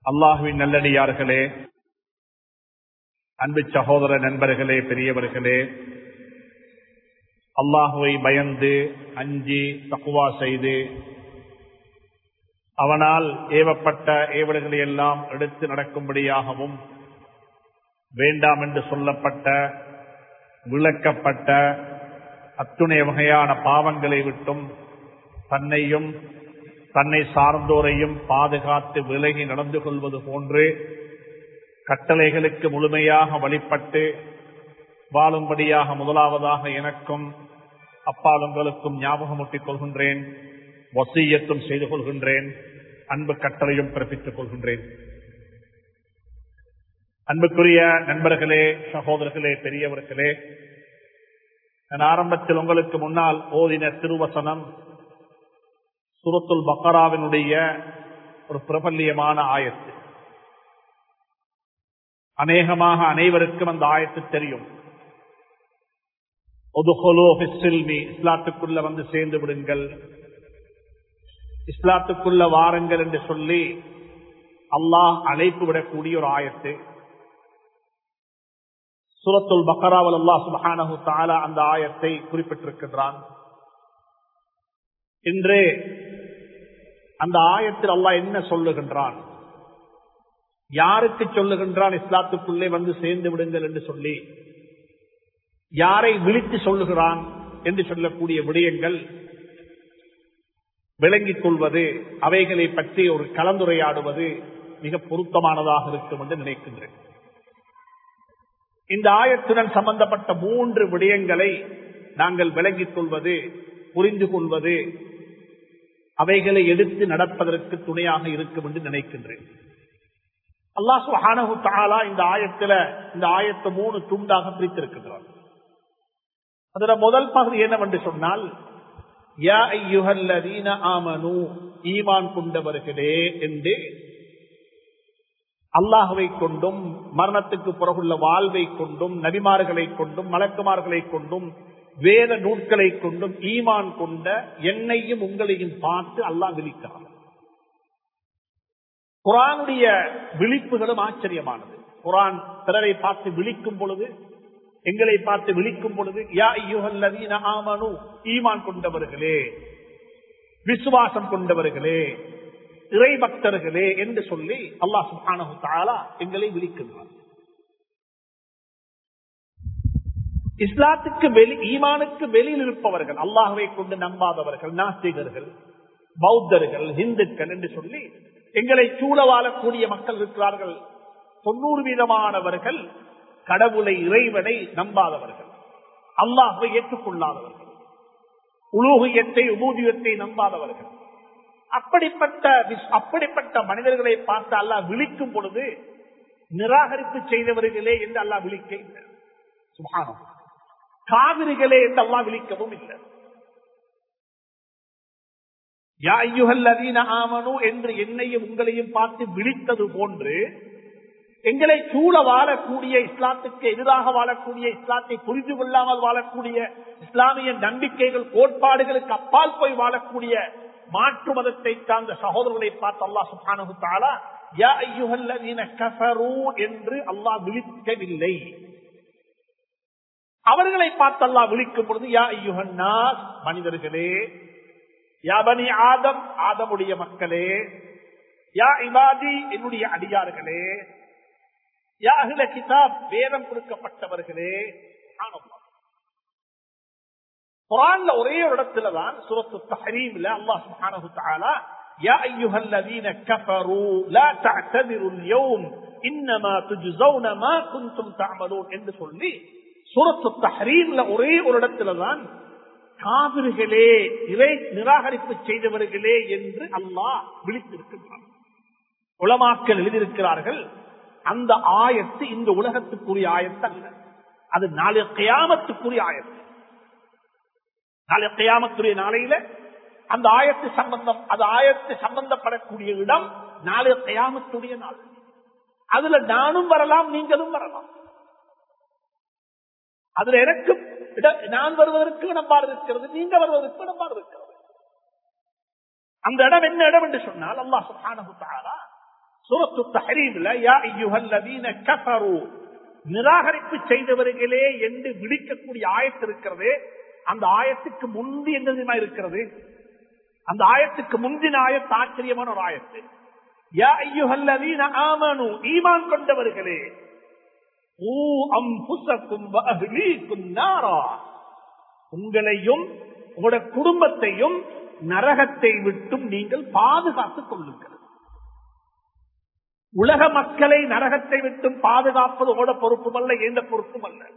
அல்லாஹுவின் நல்லடியார்களே அன்பு சகோதர நண்பர்களே பெரியவர்களே அல்லாஹுவை பயந்து அஞ்சி தக்குவா செய்து அவனால் ஏவப்பட்ட ஏவல்களை எல்லாம் எடுத்து நடக்கும்படியாகவும் வேண்டாம் என்று சொல்லப்பட்ட விளக்கப்பட்ட அத்துணை வகையான பாவங்களை விட்டும் தன்னையும் தன்னை சார்ந்தோரையும் பாதுகாத்து விலகி நடந்து கொள்வது போன்று கட்டளைகளுக்கு முழுமையாக வழிபட்டு வாழும்படியாக முதலாவதாக எனக்கும் அப்பாலுங்களுக்கும் ஞாபகமூட்டிக் கொள்கின்றேன் வசீயத்தும் செய்து கொள்கின்றேன் அன்பு கட்டளையும் பிறப்பித்துக் கொள்கின்றேன் அன்புக்குரிய நண்பர்களே சகோதரர்களே பெரியவர்களே நான் ஆரம்பத்தில் உங்களுக்கு முன்னால் ஓதின திருவசனம் சுரத்துல் பக்கராவினுடைய ஒரு பிரபல்யமான ஆயத்து அநேகமாக அனைவருக்கும் அந்த ஆயத்து தெரியும் இஸ்லாத்துக்குள்ள வந்து சேர்ந்து விடுங்கள் இஸ்லாத்துக்குள்ள வாருங்கள் என்று சொல்லி அல்லாஹ் அழைப்பு விடக்கூடிய ஒரு ஆயத்து சுரத்துல் பக்கராவல் அல்லா சுபஹானஹு தாலா அந்த ஆயத்தை குறிப்பிட்டிருக்கின்றான் இன்று அந்த ஆயத்தில் அல்லாஹ் என்ன சொல்லுகின்றான் யாருக்கு சொல்லுகின்றான் இஸ்லாத்துக்குள்ளே வந்து சேர்ந்து விடுங்கள் என்று சொல்லி யாரை விழித்து சொல்லுகிறான் என்று சொல்லக்கூடிய விடயங்கள் விளங்கிக் கொள்வது அவைகளை பற்றி ஒரு கலந்துரையாடுவது மிக பொருத்தமானதாக இருக்கும் என்று நினைக்கின்றேன் இந்த ஆயத்துடன் சம்பந்தப்பட்ட மூன்று விடயங்களை நாங்கள் விளங்கிக் கொள்வது புரிந்து கொள்வது அவைகளை எடுத்து நடப்பதற்கு துணையாக இருக்கும் என்று நினைக்கின்றேன் அல்லா சுஹானஹு தாலா இந்த ஆயத்துல இந்த ஆயத்தை மூணு துண்டாக பிரித்திருக்கிறார் அதுல முதல் பகுதி என்னவென்று சொன்னால் ஈமான் கொண்டவர்களே என்று அல்லாஹுவை கொண்டும் மரணத்துக்கு பிறகுள்ள வாழ்வை கொண்டும் நபிமார்களை கொண்டும் மலக்குமார்களை கொண்டும் வேத நூட்களை கொண்டும் ஈமான் கொண்ட என்னையும் உங்களையும் பார்த்து அல்லாஹ் விழிக்கிறான் குரானுடைய விழிப்புகளும் ஆச்சரியமானது குரான் பிறரை பார்த்து விழிக்கும் பொழுது எங்களை பார்த்து விழிக்கும் பொழுது யா ஐயுகல்லதீன ஆமனு ஈமான் கொண்டவர்களே விசுவாசம் கொண்டவர்களே இறை பக்தர்களே என்று சொல்லி அல்லாஹ் சுபானு தாலா எங்களை விழிக்கின்றார் இஸ்லாத்துக்கு வெளி ஈமானுக்கு வெளியில் இருப்பவர்கள் அல்லாஹுவை கொண்டு நம்பாதவர்கள் நாஸ்திகர்கள் பௌத்தர்கள் இந்துக்கள் என்று சொல்லி எங்களை சூழ வாழக்கூடிய மக்கள் இருக்கிறார்கள் தொண்ணூறு வீதமானவர்கள் கடவுளை இறைவனை நம்பாதவர்கள் அல்லாஹை ஏற்றுக்கொள்ளாதவர்கள் உலோகியத்தை உபூதியத்தை நம்பாதவர்கள் அப்படிப்பட்ட அப்படிப்பட்ட மனிதர்களை பார்த்து அல்லாஹ் விழிக்கும் பொழுது நிராகரிப்பு செய்தவர்களே என்று அல்லாஹ் விழிக்க இல்லை சுபானம் காவிரிகளே என்று அல்லாஹ் விழிக்கவும் இல்லை ஆமனு என்று என்னையும் உங்களையும் பார்த்து விழித்தது போன்று எங்களை சூழ வாழக்கூடிய இஸ்லாத்துக்கு எதிராக வாழக்கூடிய இஸ்லாத்தை புரிந்து கொள்ளாமல் வாழக்கூடிய இஸ்லாமிய நம்பிக்கைகள் கோட்பாடுகளுக்கு அப்பால் போய் வாழக்கூடிய மாற்று மதத்தை சார்ந்த சகோதரர்களை பார்த்து அல்லா சுபானு தாலா என்று அல்லாஹ் விழிக்கவில்லை அவர்களை பார்த்து அல்லாஹ் விழிக்கும் பொழுது யா ஐயுகன்னா மனிதர்களே யாபனி ஆதம் ஆதமுடைய மக்களே யா இவாதி என்னுடைய அடியார்களே யா அகில கிதாப் வேதம் கொடுக்கப்பட்டவர்களே குரான்ல ஒரே ஒரு இடத்துல தான் சுரத்து தஹரீம்ல அல்லாஹ் சுப்ஹானஹு தஆலா யா அய்யுஹல்லதீன கஃபரு லா தஅ்ததிரு அல்-யௌம் இன்னமா துஜ்ஸௌன மா குன்தும் தஅமலூன் என்று சொல்லி சூரத்து தஹரீம்ல ஒரே ஒரு இடத்துல தான் காவிர்களே இறை நிராகரிப்பு செய்தவர்களே என்று அல்லாஹ் விழித்திருக்கின்றான் உலமாக்கள் எழுதியிருக்கிறார்கள் அந்த ஆயத்து இந்த உலகத்துக்குரிய ஆயத்து அல்ல அது நாளைய கயாமத்துக்குரிய ஆயத்து நாளைய கயாமத்துடைய நாளையில அந்த ஆயத்து சம்பந்தம் அது ஆயத்து சம்பந்தப்படக்கூடிய இடம் நாளைய கயாமத்துடைய நாள் அதுல நானும் வரலாம் நீங்களும் வரலாம் அதுல எனக்கு நான் வருவதற்கு இடம்பாடு இருக்கிறது நீங்க வருவதற்கு இடம்பாடு இருக்கிறது அந்த இடம் என்ன இடம் என்று சொன்னால் அல்லாஹ் சுப்ஹானஹு தஆலா சூரத்து தஹரீம்ல யா ஐயுஹல்லதீன கஃபரு நிராகரிப்பு செய்தவர்களே என்று விழிக்கக்கூடிய ஆயத்து இருக்கிறது அந்த ஆயத்துக்கு முந்தி என்ன தெரியுமா இருக்கிறது அந்த ஆயத்துக்கு முந்தின ஆயத்து ஆச்சரியமான ஒரு ஆயத்து யா ஐயுஹல்லதீன ஆமனு ஈமான் கொண்டவர்களே ஊ அம்புசக்கும் வ அஹ்லீக்கும் நாரா உங்களையும் உங்களுடைய குடும்பத்தையும் நரகத்தை விட்டும் நீங்கள் பாதுகாத்துக் கொள்ளுங்கள் உலக மக்களை நரகத்தை விட்டும் பாதுகாப்பது உங்களோட பொறுப்பும் அல்ல எந்த பொறுப்பும் அல்ல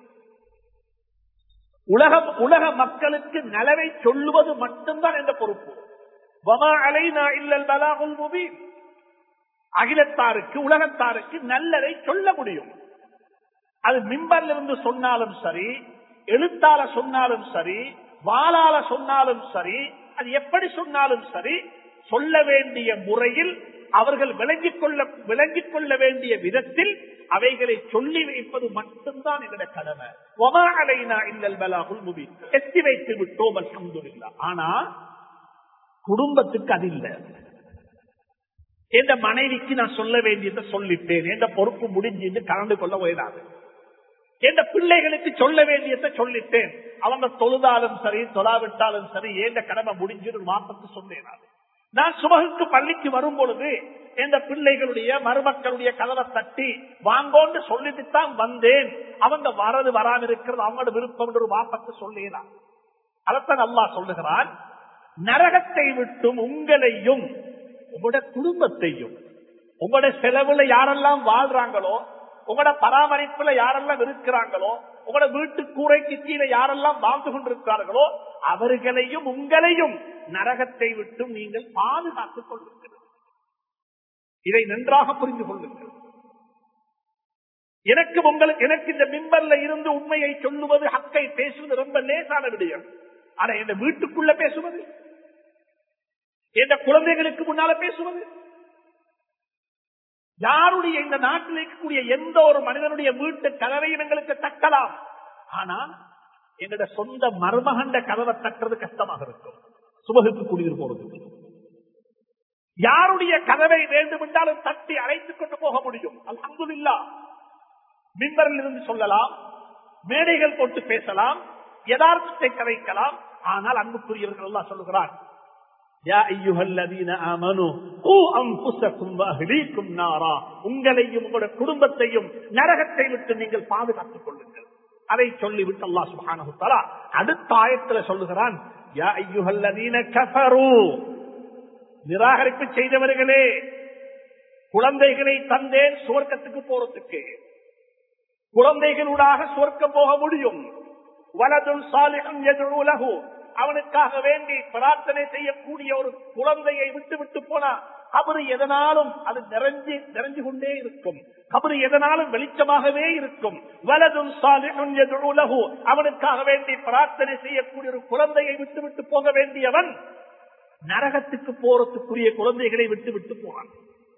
உலக உலக மக்களுக்கு நலவை சொல்லுவது மட்டும்தான் எந்த பொறுப்பு வமா அலைனா இல்லல் பலாகுல் முபீன் அகிலத்தாருக்கு உலகத்தாருக்கு நல்லதை சொல்ல முடியும் அது மிம்பர்ல இருந்து சொன்னாலும் சரி எழுத்தால சொன்னாலும் சரி வாளால சொன்னாலும் சரி அது எப்படி சொன்னாலும் சரி சொல்ல வேண்டிய முறையில் அவர்கள் விளங்கிக் கொள்ள விளங்கிக் கொள்ள வேண்டிய விதத்தில் அவைகளை சொல்லி வைப்பது மட்டும்தான் எங்களுடைய கடமை ஒமா அலைனா இல்லல் பலாகுல் முபீன் எத்தி வைத்து விட்டோம் அல்ஹம்துலில்லாஹ் ஆனா குடும்பத்துக்கு அது இல்லை எந்த மனைவிக்கு நான் சொல்ல வேண்டியதை சொல்லிட்டேன் எந்த பொறுப்பு முடிஞ்சு கலந்து கொள்ள போயிடாது எந்த பிள்ளைகளுக்கு சொல்ல வேண்டியதை சொல்லிட்டேன் அவங்க தொழுதாலும் சரி தொழாவிட்டாலும் சரி ஏந்த கடமை முடிஞ்சு மாப்பத்து சொன்னேன் நான். நான் சுமகுக்கு பள்ளிக்கு வரும் பொழுது எந்த பிள்ளைகளுடைய மருமக்களுடைய கதவை தட்டி வாங்கோன்னு சொல்லிட்டு தான் வந்தேன் அவங்க வரது வராம இருக்கிறது அவங்களோட விருப்பம் ஒரு வாப்பத்து சொல்லேதான் அதைத்தான் அல்லாஹ் சொல்லுகிறான் நரகத்தை விட்டும் உங்களையும் உங்களோட குடும்பத்தையும் உங்களோட செலவுல யாரெல்லாம் வாழ்றாங்களோ உங்களோட பராமரிப்புல யாரெல்லாம் இருக்கிறாங்களோ உங்களோட வீட்டு கூரைக்கு கீழே யாரெல்லாம் வாழ்ந்து கொண்டிருக்கிறார்களோ அவர்களையும் உங்களையும் நரகத்தை விட்டும் நீங்கள் பாதுகாத்துக் கொள்ளுங்கள் இதை நன்றாக புரிந்து கொள்ளுங்கள் எனக்கு உங்களுக்கு எனக்கு இந்த மிம்பர்ல இருந்து உண்மையை சொல்லுவது ஹக்கை பேசுவது ரொம்ப லேசான விடயம் ஆனா என் வீட்டுக்குள்ள பேசுவது எந்த குழந்தைகளுக்கு முன்னால பேசுவது யாருடைய இந்த நாட்டில் இருக்கக்கூடிய எந்த ஒரு மனிதனுடைய வீட்டு கதவையும் எங்களுக்கு தட்டலாம் ஆனா எங்களோட சொந்த மருமகண்ட கதவை தட்டுறது கஷ்டமாக இருக்கும் சுபகுக்கு குடியிரு போறதுக்கு யாருடைய கதவை வேண்டும் என்றாலும் தட்டி அழைத்துக் கொண்டு போக முடியும் அல்ஹம்துலில்லா மின்பரில் இருந்து சொல்லலாம் மேடைகள் போட்டு பேசலாம் யதார்த்தத்தை கதைக்கலாம் ஆனால் அன்புக்குரியவர்கள் எல்லாம் சொல்லுகிறார் யா ஐயுஹல்லதீன ஆமனு கூ அன்ஃபுஸக்கும் வஅஹ்லீக்கும் நாரா உங்களையும் உங்களுடைய குடும்பத்தையும் நரகத்தை விட்டு நீங்கள் பாதுகாத்துக் கொள்ளுங்கள் அதை சொல்லிவிட்டு அல்லாஹ் சுப்ஹானஹு தஆலா அடுத்த ஆயத்துல சொல்லுகிறான் யா ஐயுஹல்லதீன கஃபரு நிராகரிப்பு செய்தவர்களே குழந்தைகளை தந்தேன் சுவர்க்கத்துக்கு போறதுக்கு குழந்தைகளூடாக சுவர்க்கம் போக முடியும் வலதுல் சாலிகம் எதிர்லகு அவனுக்காக வேண்டி பிரார்த்தனை செய்யக்கூடிய ஒரு குழந்தையை விட்டு விட்டு போனா கபரு எதனாலும் அது நிறைஞ்சு நிறைஞ்சு கொண்டே இருக்கும் கபரு எதனாலும் வெளிச்சமாகவே இருக்கும் வலதும் சாலிகும் எதிர்லகு அவனுக்காக வேண்டி பிரார்த்தனை செய்யக்கூடிய ஒரு குழந்தையை விட்டு விட்டு போக வேண்டியவன் நரகத்துக்கு போறதுக்குரிய குழந்தைகளை விட்டு விட்டு போறான்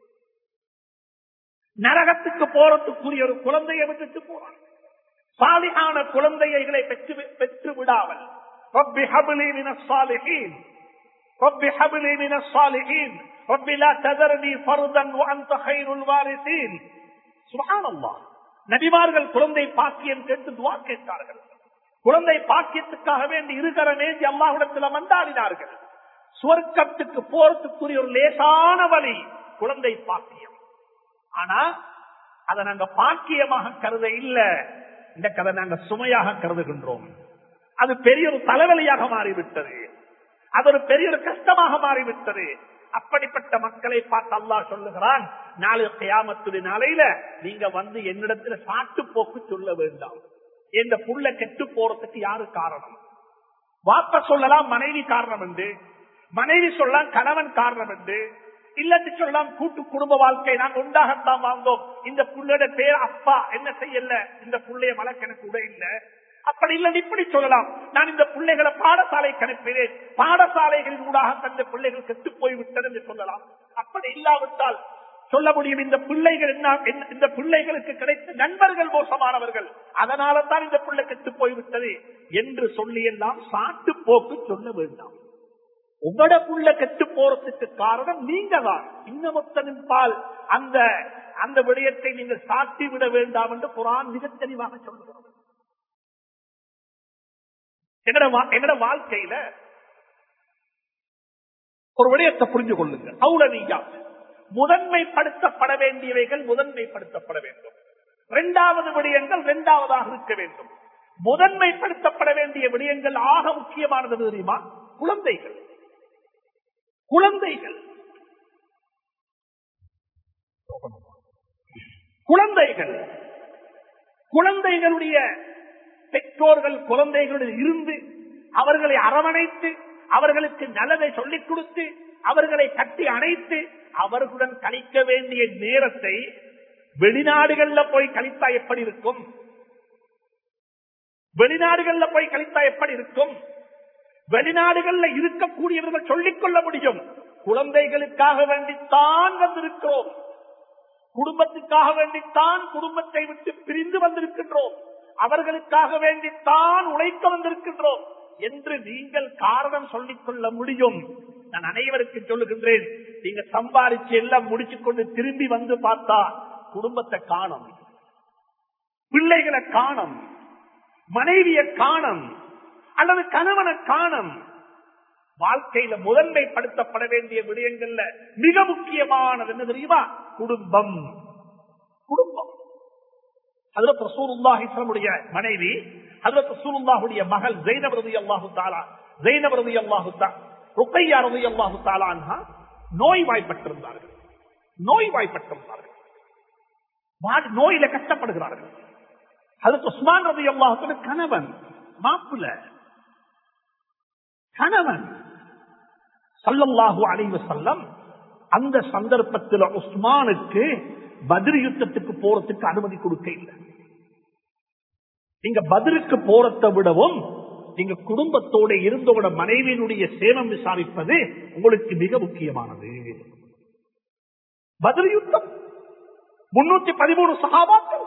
நரகத்துக்கு போறதுக்குரிய ஒரு குழந்தையை விட்டுட்டு போறான் சாலிகான குழந்தைகளை பெற்று பெற்று விடாமல் رب هب لي من الصالحين رب هب لي من الصالحين رب لا تذرني فردا وانت خير الوارثين سبحان الله நபிமார்கள் குழந்தை பாக்கியம் கேட்டு துவா கேட்டார்கள் குழந்தை பாக்கியத்துக்காக வேண்டி இருக்கிற நேந்தி அல்லாஹிடத்தில் மண்டாடினார்கள் சுவர்க்கத்துக்கு போறதுக்குரிய ஒரு லேசான வழி குழந்தை பாக்கியம் ஆனா அதை நாங்க பாக்கியமாக கருத இல்ல இந்த கதை நாங்க சுமையாக கருதுகின்றோம் அது பெரிய ஒரு தலைவலியாக மாறிவிட்டது அது ஒரு பெரிய ஒரு கஷ்டமாக மாறிவிட்டது அப்படிப்பட்ட மக்களை பார்த்து அல்லாஹ் சொல்லுகிறான் நாளை கயாமத்துடைய நாளையில நீங்க வந்து என்னிடத்துல சாட்டு போக்கு சொல்ல வேண்டாம் இந்த புள்ள கெட்டு போறதுக்கு யாரு காரணம் வாப்ப சொல்லலாம் மனைவி காரணம் என்று மனைவி சொல்லலாம் கணவன் காரணம் என்று இல்லத்து சொல்லலாம் கூட்டு குடும்ப வாழ்க்கை நாங்க உண்டாகத்தான் வாழ்ந்தோம் இந்த புள்ளையோட பேர் அப்பா என்ன செய்யல இந்த புள்ளைய வழக்கு எனக்கு உட இல்ல அப்படி இல்லை இப்படி சொல்லலாம் நான் இந்த பிள்ளைகளை பாடசாலைக்கு அனுப்பினேன் பாடசாலைகளின் ஊடாக தந்த பிள்ளைகள் கெட்டு போய்விட்டது என்று சொல்லலாம் அப்படி இல்லாவிட்டால் சொல்ல முடியும் இந்த பிள்ளைகள் என்ன இந்த பிள்ளைகளுக்கு கிடைத்த நண்பர்கள் மோசமானவர்கள் அதனால தான் இந்த பிள்ளை கெட்டு போய்விட்டது என்று சொல்லி எல்லாம் சாட்டு போக்கு சொல்ல வேண்டாம் உங்களோட புள்ள கெட்டு போறதுக்கு காரணம் நீங்க தான் இன்னமொத்தனின் பால் அந்த அந்த விடயத்தை நீங்கள் சாட்டி விட வேண்டாம் என்று குரான் மிக தெளிவாக சொல்லுகிறது எங்கட வா- எங்கட வாழ்க்கையில ஒரு விடயத்தை புரிஞ்சு கொள்ளுங்க அவுளவியா முதன்மைப்படுத்தப்பட வேண்டியவைகள் முதன்மைப்படுத்தப்பட வேண்டும் இரண்டாவது விடயங்கள் இரண்டாவதாக இருக்க வேண்டும் முதன்மைப்படுத்தப்பட வேண்டிய விடயங்கள் ஆக முக்கியமானது எது தெரியுமா குழந்தைகள் குழந்தைகள் குழந்தைகள் குழந்தைகளுடைய பெற்றோர்கள் குழந்தைகளுடன் இருந்து அவர்களை அரவணைத்து அவர்களுக்கு நல்லதை சொல்லிக் கொடுத்து அவர்களை கட்டி அணைத்து அவர்களுடன் கழிக்க வேண்டிய நேரத்தை வெளிநாடுகள்ல போய் கழித்தா எப்படி இருக்கும் வெளிநாடுகள்ல போய் கழித்தா எப்படி இருக்கும் வெளிநாடுகள்ல இருக்கக்கூடியவர்கள் சொல்லிக் கொள்ள முடியும் குழந்தைகளுக்காக வேண்டித்தான் வந்திருக்கிறோம் குடும்பத்துக்காக வேண்டித்தான் குடும்பத்தை விட்டு பிரிந்து வந்திருக்கின்றோம் அவர்களுக்காக வேண்டித்தான் உழைக்க வந்திருக்கின்றோம் என்று நீங்கள் காரணம் சொல்லிக் கொள்ள முடியும் நான் அனைவருக்கும் சொல்லுகின்றேன் நீங்க சம்பாதிச்சு எல்லாம் முடிச்சு கொண்டு திரும்பி வந்து பார்த்தா குடும்பத்தை காணும் பிள்ளைகளை காணும் மனைவியை காணும் அல்லது கணவனை காணும் வாழ்க்கையில முதன்மைப்படுத்தப்பட வேண்டிய விடயங்கள்ல மிக முக்கியமானது என்ன தெரியுமா குடும்பம் குடும்பம் அதுல ரசூலுல்லாஹிஸ்லமுடைய மனைவி அதுல ரசூலுல்லாஹுடைய மகள் ஜெயினபரதி அல்லாஹு தாலா ஜெயினபரதி அல்லாஹு ருக்கையா ரதி அல்லாஹு தாலான்ஹா நோய் வாய்ப்பட்டிருந்தார்கள் நோய் வாய்ப்பட்டிருந்தார்கள் வா- நோயில கஷ்டப்படுகிறார்கள் அதுக்கு உஸ்மான் ரதி அல்லாஹு கணவன் மாப்பிள்ள கணவன் சல்லல்லாஹு அலைவ செல்லம் அந்த சந்தர்ப்பத்தில் உஸ்மானுக்கு பதில் யுத்தத்துக்கு போறதுக்கு அனுமதி கொடுக்க இல்லை நீங்க பதிலுக்கு போறதை விடவும் நீங்க குடும்பத்தோட இருந்தோட மனைவியினுடைய சேமம் விசாரிப்பது உங்களுக்கு மிக முக்கியமானது பதில் யுத்தம் முன்னூத்தி பதிமூணு சகாபாக்கள்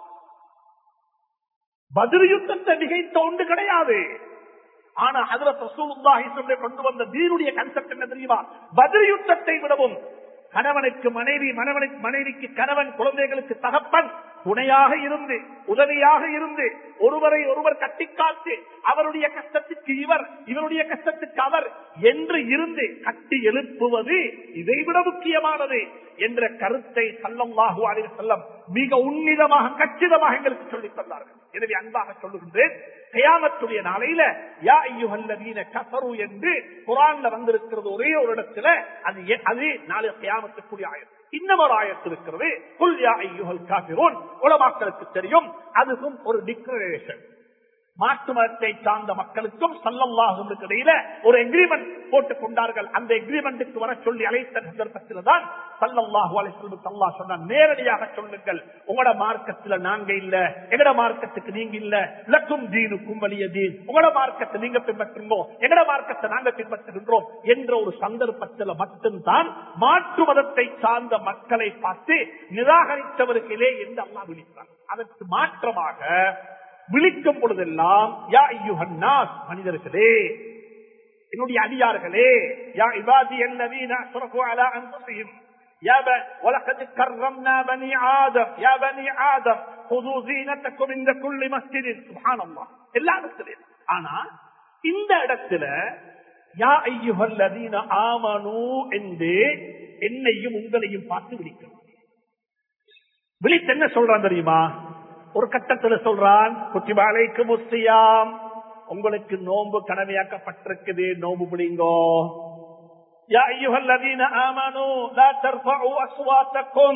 பதில் யுத்தத்தை நிகழ்த்த ஒன்று கிடையாது ஆனா அதுல ரசூலுல்லாஹி ஸல்லல்லாஹு கொண்டு வந்த தீனுடைய கன்செப்ட் என்ன தெரியுமா பதில் யுத்தத்தை விடவும் கணவனுக்கு மனைவி மனைவனுக்கு மனைவிக்கு கணவன் குழந்தைகளுக்கு தகப்பன் துணையாக இருந்து உதவியாக இருந்து ஒருவரை ஒருவர் கட்டிக்காத்து அவருடைய கஷ்டத்துக்கு இவர் இவருடைய கஷ்டத்துக்கு அவர் என்று இருந்து கட்டி எழுப்புவது இதைவிட முக்கியமானது என்ற கருத்தை சல்லல்லாஹு அலைஹி வஸல்லம் மிக உன்னிதமாக கச்சிதமாக எங்களுக்கு சொல்லித் தந்தார்கள் எனவே அன்பாக சொல்லுகின்றேன் கயாமத்துடைய நாளையில யா ஐயுஹல்லதீன கஃபரு என்று குரான்ல வந்திருக்கிறது ஒரே ஒரு இடத்துல அது எ- அது நாளை கயாமத்துக்குரிய ஆயத்து இன்னும் ஒரு ஆயத்து இருக்கிறது குல் யா ஐயுஹல் காஃபிரூன் உலமாக்களுக்கு தெரியும் அதுவும் ஒரு டிக்ளரேஷன் மாற்று மதத்தை சார்ந்த மக்களுக்கும் சல்லல்லாஹும் இடையில ஒரு எக்ரிமெண்ட் போட்டுக் கொண்டார்கள் அந்த எக்ரிமெண்ட்டுக்கு வர சொல்லி அழைத்த சந்தர்ப்பத்தில் தான் சல்லல்லாஹு அலைஹி அல்லா சொன்ன நேரடியாக சொல்லுங்கள் உங்களோட மார்க்கத்துல நாங்க இல்ல எங்கட மார்க்கத்துக்கு நீங்க இல்ல லக்கும் தீனுக்கும் வலிய தீன் உங்களோட மார்க்கத்தை நீங்க பின்பற்றுங்கோ எங்கட மார்க்கத்தை நாங்க பின்பற்றுகின்றோம் என்ற ஒரு சந்தர்ப்பத்தில் மட்டும்தான் மாற்று மதத்தை சார்ந்த மக்களை பார்த்து நிராகரித்தவர்களே என்று அல்லா விழித்தார் அதற்கு மாற்றமாக விழிக்கும் பொழுதெல்லாம் யா ஐயுஹன்னாஸ் மனிதர்களே என்னுடைய அடியார்களே யா இபாதி அல்லதீன அஸ்ரஃபு அலா அன்ஃபுஸிஹிம் يا ب... ولقد كرمنا بني آدم يا بني آدم خذوا زينتكم عند كل مسجد سبحان الله எல்லா இடத்திலும் ஆனா இந்த இடத்துல யா ஐயுஹல்லதீன ஆமனு என்று என்னையும் உங்களையும் பார்த்து விழிக்கணும் விழித்து என்ன சொல்றான் தெரியுமா ஒரு கட்டத்துல சொல்றான் குட்டிபாலைக்கு முஸ்தியாம் உங்களுக்கு நோன்பு கடமையாக்கப்பட்டிருக்குது நோன்பு பிடிங்கோ يا أيها الذين آمنوا لا ترفعوا أصواتكم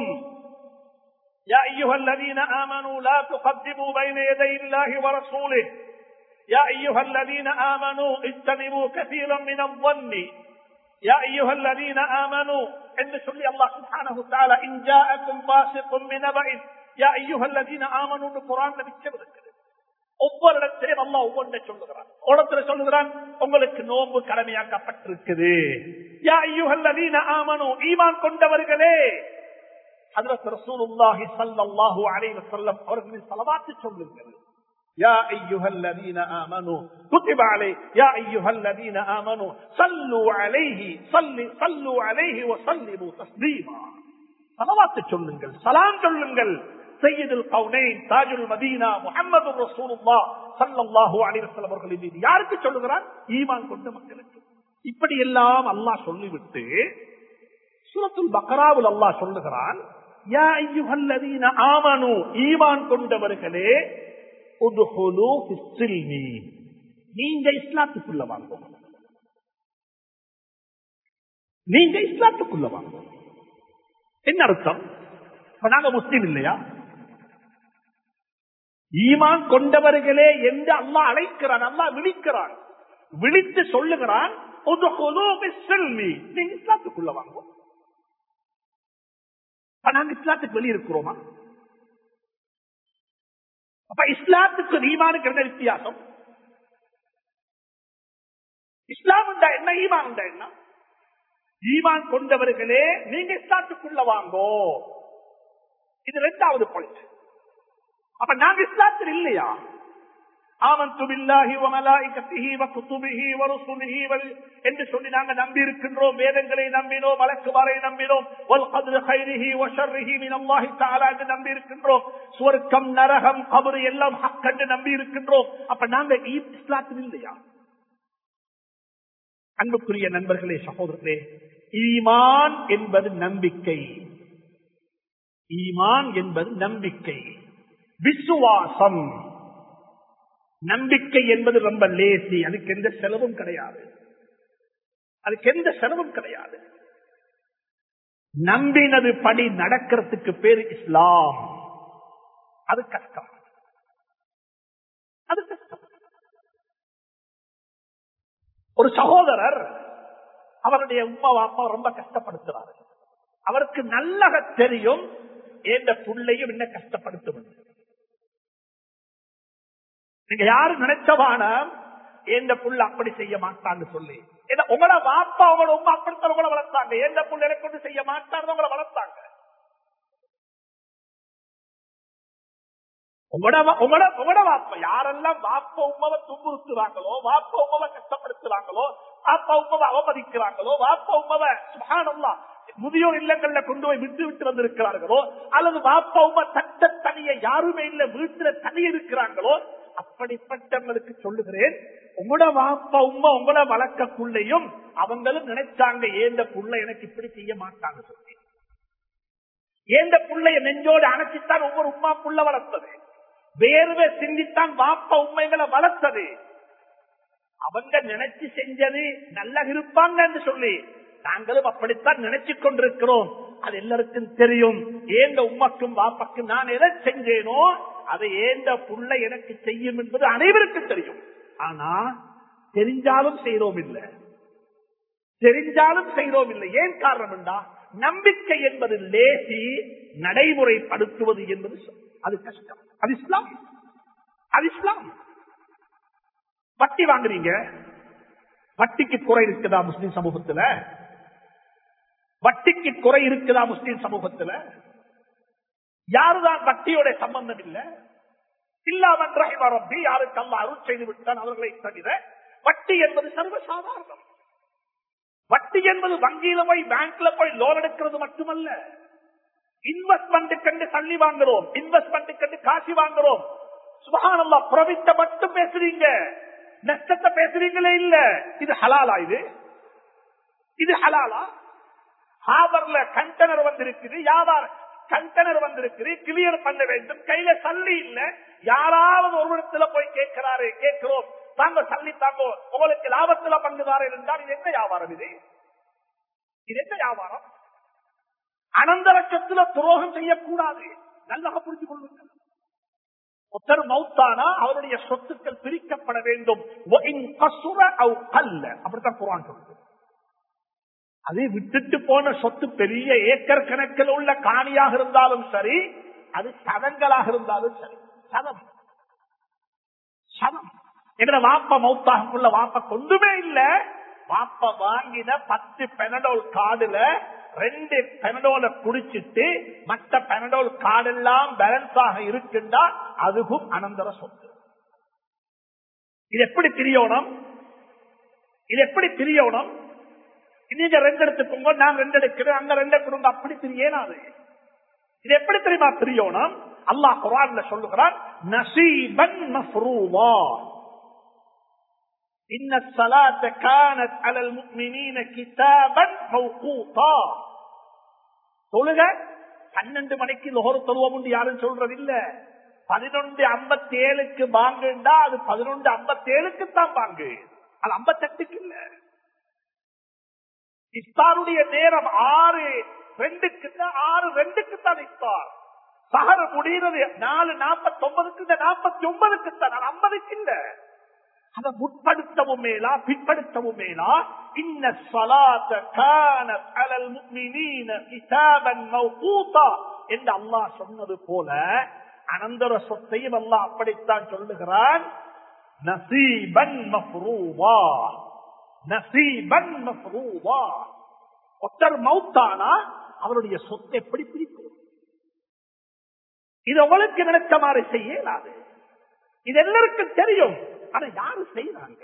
يا أيها الذين آمنوا لا تقدموا بين يدي الله ورسوله يا أيها الذين آمنوا اجتنبوا كثيرا من الظن يا أيها الذين آمنوا إن சொல்லி அல்லாஹ் சுப்ஹானஹு வதஆலா இன் ஜாஅக்கும் ஃபாஸிகுன் பினபஇன் யா அய்யுஹல்லதீன ஆமனூன்னு குர்ஆன்ல மிச்சம் இருக்குது ஒவ்வொரு இடத்திலும் அல்லாஹ் ஒவ்வொன்றை சொல்லுகிறான் ஒரு இடத்துல சொல்லுகிறான் உங்களுக்கு நோன்பு கடமையாக்கப்பட்டிருக்குது யா அய்யுஹல்லதீன ஆமனு ஈமான் கொண்டவர்களே ஹஜ்ரத் ரசூலுல்லாஹி ஸல்லல்லாஹு அலைஹி வஸல்லம் அவர்களின் ஸலவாத்து சொல்லுங்கள் يا أيها الذين آمنوا كتب عليه يا أيها الذين آمنوا صلوا عليه صل صلوا عليه وسلموا تسليما صلوات சொல்லுங்கள் சலாம் சொல்லுங்கள் சையதுல் கவுனைன் தாஜுல் மதீனா முஹம்மது ரசூலுல்லாஹ் ஸல்லல்லாஹு அலைஹி வஸல்லம் அவர்களின் மீது யாருக்கு சொல்லுகிறான் ஈமான் கொண்ட மக்களுக்கு இப்படி எல்லாம் அல்லாஹ் சொல்லிவிட்டு சூரத்துல் பக்ராவில் அல்லாஹ் சொல்லுகிறான் யா அய்யுஹல்லதீன ஆமனு ஈமான் கொண்டவர்களே உதுஹுலு ஃபிஸ்ஸில்மி நீங்க இஸ்லாத்துக்குள்ள வாங்க நீங்க இஸ்லாத்துக்குள்ள வாங்க என்ன அர்த்தம் இப்ப நாங்க முஸ்லீம் இல்லையா ஈமான் கொண்டவர்களே என்று அல்லாஹ் அழைக்கிறான் அல்லாஹ் விழிக்கிறான் விழித்து சொல்லுகிறான் உதுஹுலு ஃபிஸ்ஸில்மி நீங்க இஸ்லாத்துக்குள்ள வாங்க அப்ப நாங்க இஸ்லாத்துக்கு வெளியே இருக்கிறோமா அப்ப இஸ்லாத்துக்கு ஈமானுக்கு என்ன வித்தியாசம் இஸ்லாம் உண்டா என்ன ஈமான் உண்டா என்ன ஈமான் கொண்டவர்களே நீங்க இஸ்லாத்துக்குள்ள வாங்கோ இது ரெண்டாவது பாயிண்ட் அப்ப நாங்க இஸ்லாத்தில் இல்லையா ஆமந்து பில்லாஹி வ மலாயிகத்திஹி வ குதுபிஹி வ ருசுலிஹி வல் என்று சொல்லி நாங்க நம்பி இருக்கின்றோம் வேதங்களை நம்பினோம் மலக்குமாரை நம்பினோம் வல் கத்ரு கைரிஹி வ ஷர்ரிஹி மின் அல்லாஹி தஆலா என்று நம்பி இருக்கின்றோம் சுவர்க்கம் நரகம் கபர் எல்லாம் ஹக் என்று நம்பி இருக்கின்றோம் அப்ப நாங்க இஸ்லாத்தில் இல்லையா அன்புக்குரிய நண்பர்களே சகோதரர்களே ஈமான் என்பது நம்பிக்கை ஈமான் என்பது நம்பிக்கை விசுவாசம் நம்பிக்கை என்பது ரொம்ப லேசி அதுக்கு எந்த செலவும் கிடையாது அதுக்கு எந்த செலவும் கிடையாது நம்பினது படி நடக்கிறதுக்கு பேர் இஸ்லாம் அது கஷ்டம் அது கஷ்டம் ஒரு சகோதரர் அவருடைய உமா அப்பா ரொம்ப கஷ்டப்படுத்துறாரு அவருக்கு நல்லக தெரியும் எந்த புள்ளையும் என்ன கஷ்டப்படுத்தும் நீங்க யாரு நினைச்சவான எந்த புள்ள அப்படி செய்ய மாட்டான்னு சொல்லி ஏன்னா உங்களோட வாப்பா உங்களோட உமா அப்படித்தான் உங்களை வளர்த்தாங்க எந்த புள்ள எனக்கு கொண்டு செய்ய மாட்டாங்க உங்களை வளர்த்தாங்க உங்களோட உங்களோட உங்களோட வாப்பா யாரெல்லாம் வாப்ப உமாவை துன்புறுத்துறாங்களோ வாப்ப உமாவை கஷ்டப்படுத்துறாங்களோ வாப்பா உமாவை அவமதிக்கிறாங்களோ வாப்பா உமாவை சுகானல்லா முதியோர் இல்லங்கள்ல கொண்டு போய் விட்டு விட்டு வந்திருக்கிறார்களோ அல்லது வாப்பா உமா தட்ட தனிய யாருமே இல்ல வீட்டுல தனி இருக்கிறாங்களோ அப்படிப்பட்டவங்களுக்கு சொல்லுகிறேன் உங்களோட வாப்பா உமா உங்களோட வழக்கக்குள்ளையும் அவங்களும் நினைச்சாங்க ஏந்த புள்ள எனக்கு இப்படி செய்ய மாட்டாங்க சொல்லி ஏந்த புள்ளைய நெஞ்சோடு அணைச்சித்தான் ஒவ்வொரு உமா புள்ள வளர்த்தது வேர்வை சிந்தித்தான் வாப்பா உண்மைகளை வளர்த்தது அவங்க நினைச்சு செஞ்சது நல்லா இருப்பாங்க என்று சொல்லி நாங்களும் அப்படித்தான் நினைச்சு கொண்டிருக்கிறோம் அது எல்லாருக்கும் தெரியும் ஏந்த உமக்கும் வாப்பக்கும் நான் எதை செஞ்சேனோ அதை ஏந்த புள்ள எனக்கு செய்யும் என்பது அனைவருக்கும் தெரியும் ஆனா தெரிஞ்சாலும் செய்தோம் இல்லை தெரிஞ்சாலும் செய்தோம் இல்லை ஏன் காரணம் என்றா நம்பிக்கை என்பது லேசி நடைமுறைப்படுத்துவது என்பது அது கஷ்டம் அது இஸ்லாம் அது இஸ்லாம் வட்டி வாங்குறீங்க வட்டிக்கு குறை இருக்குதா முஸ்லிம் சமூகத்துல வட்டிக்கு குறை இருக்குதா முஸ்லிம் சமூகத்துல யாருதான் வட்டியோட சம்பந்தம் இல்ல இல்லாமல் ரஹி யாருக்கு அல்ல அருள் செய்து விட்டான் அவர்களை தவிர வட்டி என்பது சர்வசாதாரணம் வட்டி என்பது வங்கியில போய் பேங்க்ல போய் லோன் எடுக்கிறது மட்டுமல்ல இன்வெஸ்ட்மெண்ட் கண்டு தள்ளி வாங்குறோம் இன்வெஸ்ட்மெண்ட் கண்டு காசு வாங்குறோம் சுபகானல்லா பிரவித்த மட்டும் பேசுறீங்க நஷ்டத்தை பேசுறீங்களே இல்ல இது ஹலாலா இது இது ஹலாலா ஹாபர்ல கண்டனர் வந்திருக்குது வியாபார கண்டனர் வந்திருக்குது கிளியர் பண்ண வேண்டும் கையில சல்லி இல்ல யாராவது ஒரு இடத்துல போய் கேட்கிறாரு கேட்கிறோம் தாங்க சல்லி தாங்க உங்களுக்கு லாபத்துல பங்குதாரு இருந்தால் இது என்ன வியாபாரம் இது இது என்ன வியாபாரம் அனந்தரக்கத்துல துரோகம் செய்யக்கூடாது நல்லா புரிஞ்சு கொள்ளுங்கள் ஒருத்தர் மௌத்தானா அவருடைய சொத்துக்கள் பிரிக்கப்பட வேண்டும் அப்படித்தான் குரான் சொல்லுது அதை விட்டுட்டு போன சொத்து பெரிய ஏக்கர் கணக்கில் உள்ள காணியாக இருந்தாலும் சரி அது சதங்களாக இருந்தாலும் சரி சதம் சதம் எங்கட வாப்ப மௌத்தாகுள்ள வாப்ப கொண்டுமே இல்ல வாப்ப வாங்கின பத்து பெனடோல் கார்டுல ரெண்டு பெனடோல குடிச்சிட்டு மற்ற பெனடோல் கார்டெல்லாம் பேலன்ஸ் ஆக இருக்குண்டா அதுவும் அனந்தர சொத்து இது எப்படி பிரியணும் இது எப்படி பிரியணும் நீங்க ரெண்டு எடுத்துக்கோங்க நான் ரெண்டு எடுக்கிறேன் அங்க ரெண்டு எடுக்கணும் அப்படி பிரியேனாது இது எப்படி தெரியுமா பிரியணும் அல்லாஹ் குரான்ல சொல்லுகிறான் நசீபன் மஃப்ரூவா إن الصلاة كانت على المؤمنين كتابا موقوتا தொழுக பன்னெண்டு மணிக்கு லோகர் தொழுவோம் என்று யாரும் சொல்றது இல்ல பதினொன்று ஐம்பத்தி ஏழுக்கு பாங்குண்டா அது பதினொன்று ஐம்பத்தி ஏழுக்கு தான் பாங்கு அது ஐம்பத்தெட்டுக்கு இல்ல இஃப்தாருடைய நேரம் ஆறு ரெண்டுக்கு தான் ஆறு ரெண்டுக்கு தான் இஃப்தார் சஹர் முடிகிறது நாலு நாற்பத்தி ஒன்பதுக்கு இந்த நாற்பத்தி ஒன்பதுக்கு தான் ஐம்பதுக்கு இல்ல அதை முற்படுத்தவும் மேலா பிற்படுத்தவும் மேலா இன்ன ஸலாத்த கானத் அலல் முஃமினீன கிதாபன் மௌகூதா என்று அல்லாஹ் சொன்னது போல அனந்தர சொத்தையும் அல்லாஹ் அப்படித்தான் சொல்லுகிறான் நசீபன் மஃப்ரூவா நசீபன் மஃப்ரூவா ஒருத்தர் மௌத்தானா அவருடைய சொத்தை எப்படி பிரிக்கும் இது உங்களுக்கு நினைச்ச மாதிரி செய்ய இயலாது இது எல்லாருக்கும் தெரியும் ஆனா யாரு செய்யறாங்க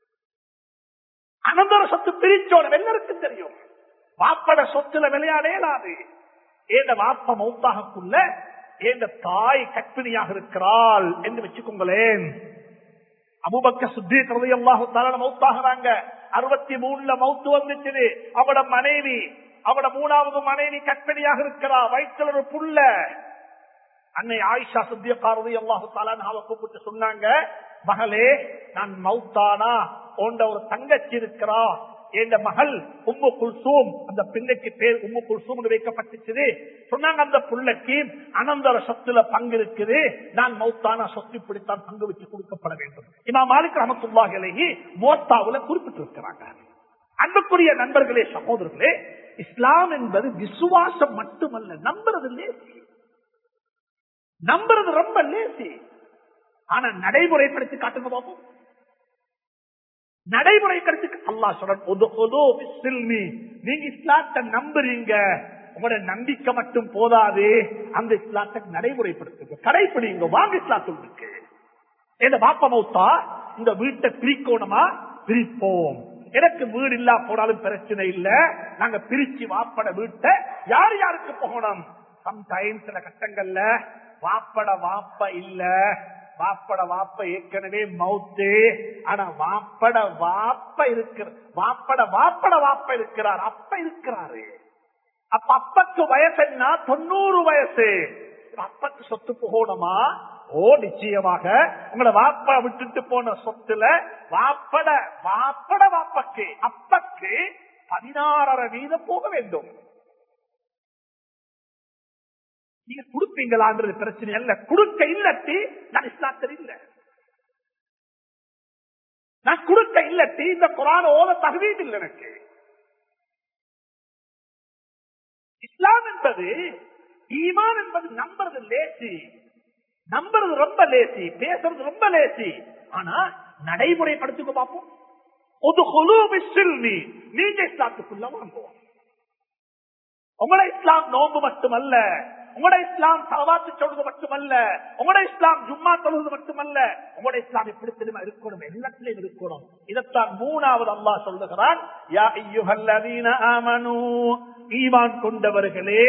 அனந்தர சொத்து பிரிச்சோட எல்லாருக்கும் தெரியும் வாப்பட சொத்துல விளையாட இயலாது ஏந்த வாப்ப மௌத்தாகக்குள்ள ஏந்த தாய் கற்பிணியாக இருக்கிறாள் என்று வச்சுக்கோங்களேன் அபுபக்க சுத்தி கருதி அல்லாஹு தாராள மௌத்தாகிறாங்க அறுபத்தி மூணுல மௌத்து வந்துச்சு அவட மனைவி அவட மூணாவது மனைவி கற்பிணியாக இருக்கிறா வயிற்றுல ஒரு புள்ள அன்னை ஆயிஷா சுத்திய காரதி அல்லாஹு தாலான்னு கூப்பிட்டு சொன்னாங்க மகளே நான் மௌத்தானா போன்ற ஒரு தங்கச்சி இருக்கிறா என்ற மகள் உம்மு குல்சூம் அந்த பிள்ளைக்கு பேர் உம்மு குல்சூம் வைக்கப்பட்டுச்சு சொன்னாங்க அந்த பிள்ளைக்கு அனந்தர சொத்துல பங்கு இருக்குது நான் மௌத்தானா சொத்து இப்படித்தான் பங்கு வச்சு கொடுக்கப்பட வேண்டும் இமா மாலிக் ரமத்துல்லாஹி மோத்தாவுல குறிப்பிட்டிருக்கிறாங்க அன்புக்குரிய நண்பர்களே சகோதரர்களே இஸ்லாம் என்பது விசுவாசம் மட்டுமல்ல நம்புறது லேசி நம்புறது ரொம்ப லேசி ஆனா நடைமுறைப்படுத்தி காட்டுங்க பார்ப்போம் நடைமுறைப்படுத்தி அல்லா சொல்றேன் நீங்க இஸ்லாத்தை நம்புறீங்க உங்களோட நம்பிக்கை மட்டும் போதாது அந்த இஸ்லாத்தை நடைமுறைப்படுத்துங்க கடைபிடிங்க வாங்க இஸ்லாத்துக்கு இந்த பாப்ப மௌத்தா இந்த வீட்டை பிரிக்கணுமா பிரிப்போம் எனக்கு வீடு இல்லா போனாலும் பிரச்சனை இல்ல நாங்க பிரிச்சு வாப்பட வீட்டை யார் யாருக்கு போகணும் சம்டைம் சில கட்டங்கள்ல வாப்பட வாப்ப இல்ல வாப்பட வாப்ப ஏற்கனவே மவுத்து ஆனா வாப்பட வாப்ப இருக்கிற வாப்பட வாப்பட வாப்ப இருக்கிறார் அப்ப இருக்கிறாரு அப்ப அப்பக்கு வயசு என்ன தொண்ணூறு வயசு அப்பக்கு சொத்து போகணுமா ஓ நிச்சயமாக உங்களோட வாப்ப விட்டுட்டு போன சொத்துல வாப்பட வாப்பட வாப்பக்கு அப்பக்கு பதினாறரை வீதம் போக வேண்டும் நீங்க கொடுப்பீங்களான்றது பிரச்சனை அல்ல கொடுக்க இல்லட்டி நான் இஸ்லாத்தர் இல்ல நான் கொடுக்க இல்லட்டி இந்த குரான ஓத தகுதியும் இல்லை எனக்கு இஸ்லாம் என்பது ஈமான் என்பது நம்புறது லேசி நம்புறது ரொம்ப லேசி பேசுறது ரொம்ப லேசி ஆனா நடைமுறைப்படுத்திக்க பார்ப்போம் ஒரு குழு நீங்க இஸ்லாத்துக்குள்ள வாங்குவோம் உங்களோட இஸ்லாம் நோம்பு மட்டுமல்ல உங்களோட இஸ்லாம் சலவாத்து சொல்றது மட்டுமல்ல உங்களோட இஸ்லாம் ஜும்மா சொல்றது மட்டுமல்ல உங்களோட இஸ்லாம் எப்படி தெரியுமா இருக்கணும் எல்லாத்திலையும் இருக்கணும் இதைத்தான் மூணாவது அல்லா சொல்லுகிறான் யா ஐயுஹல்லதீன ஆமனு ஈமான் கொண்டவர்களே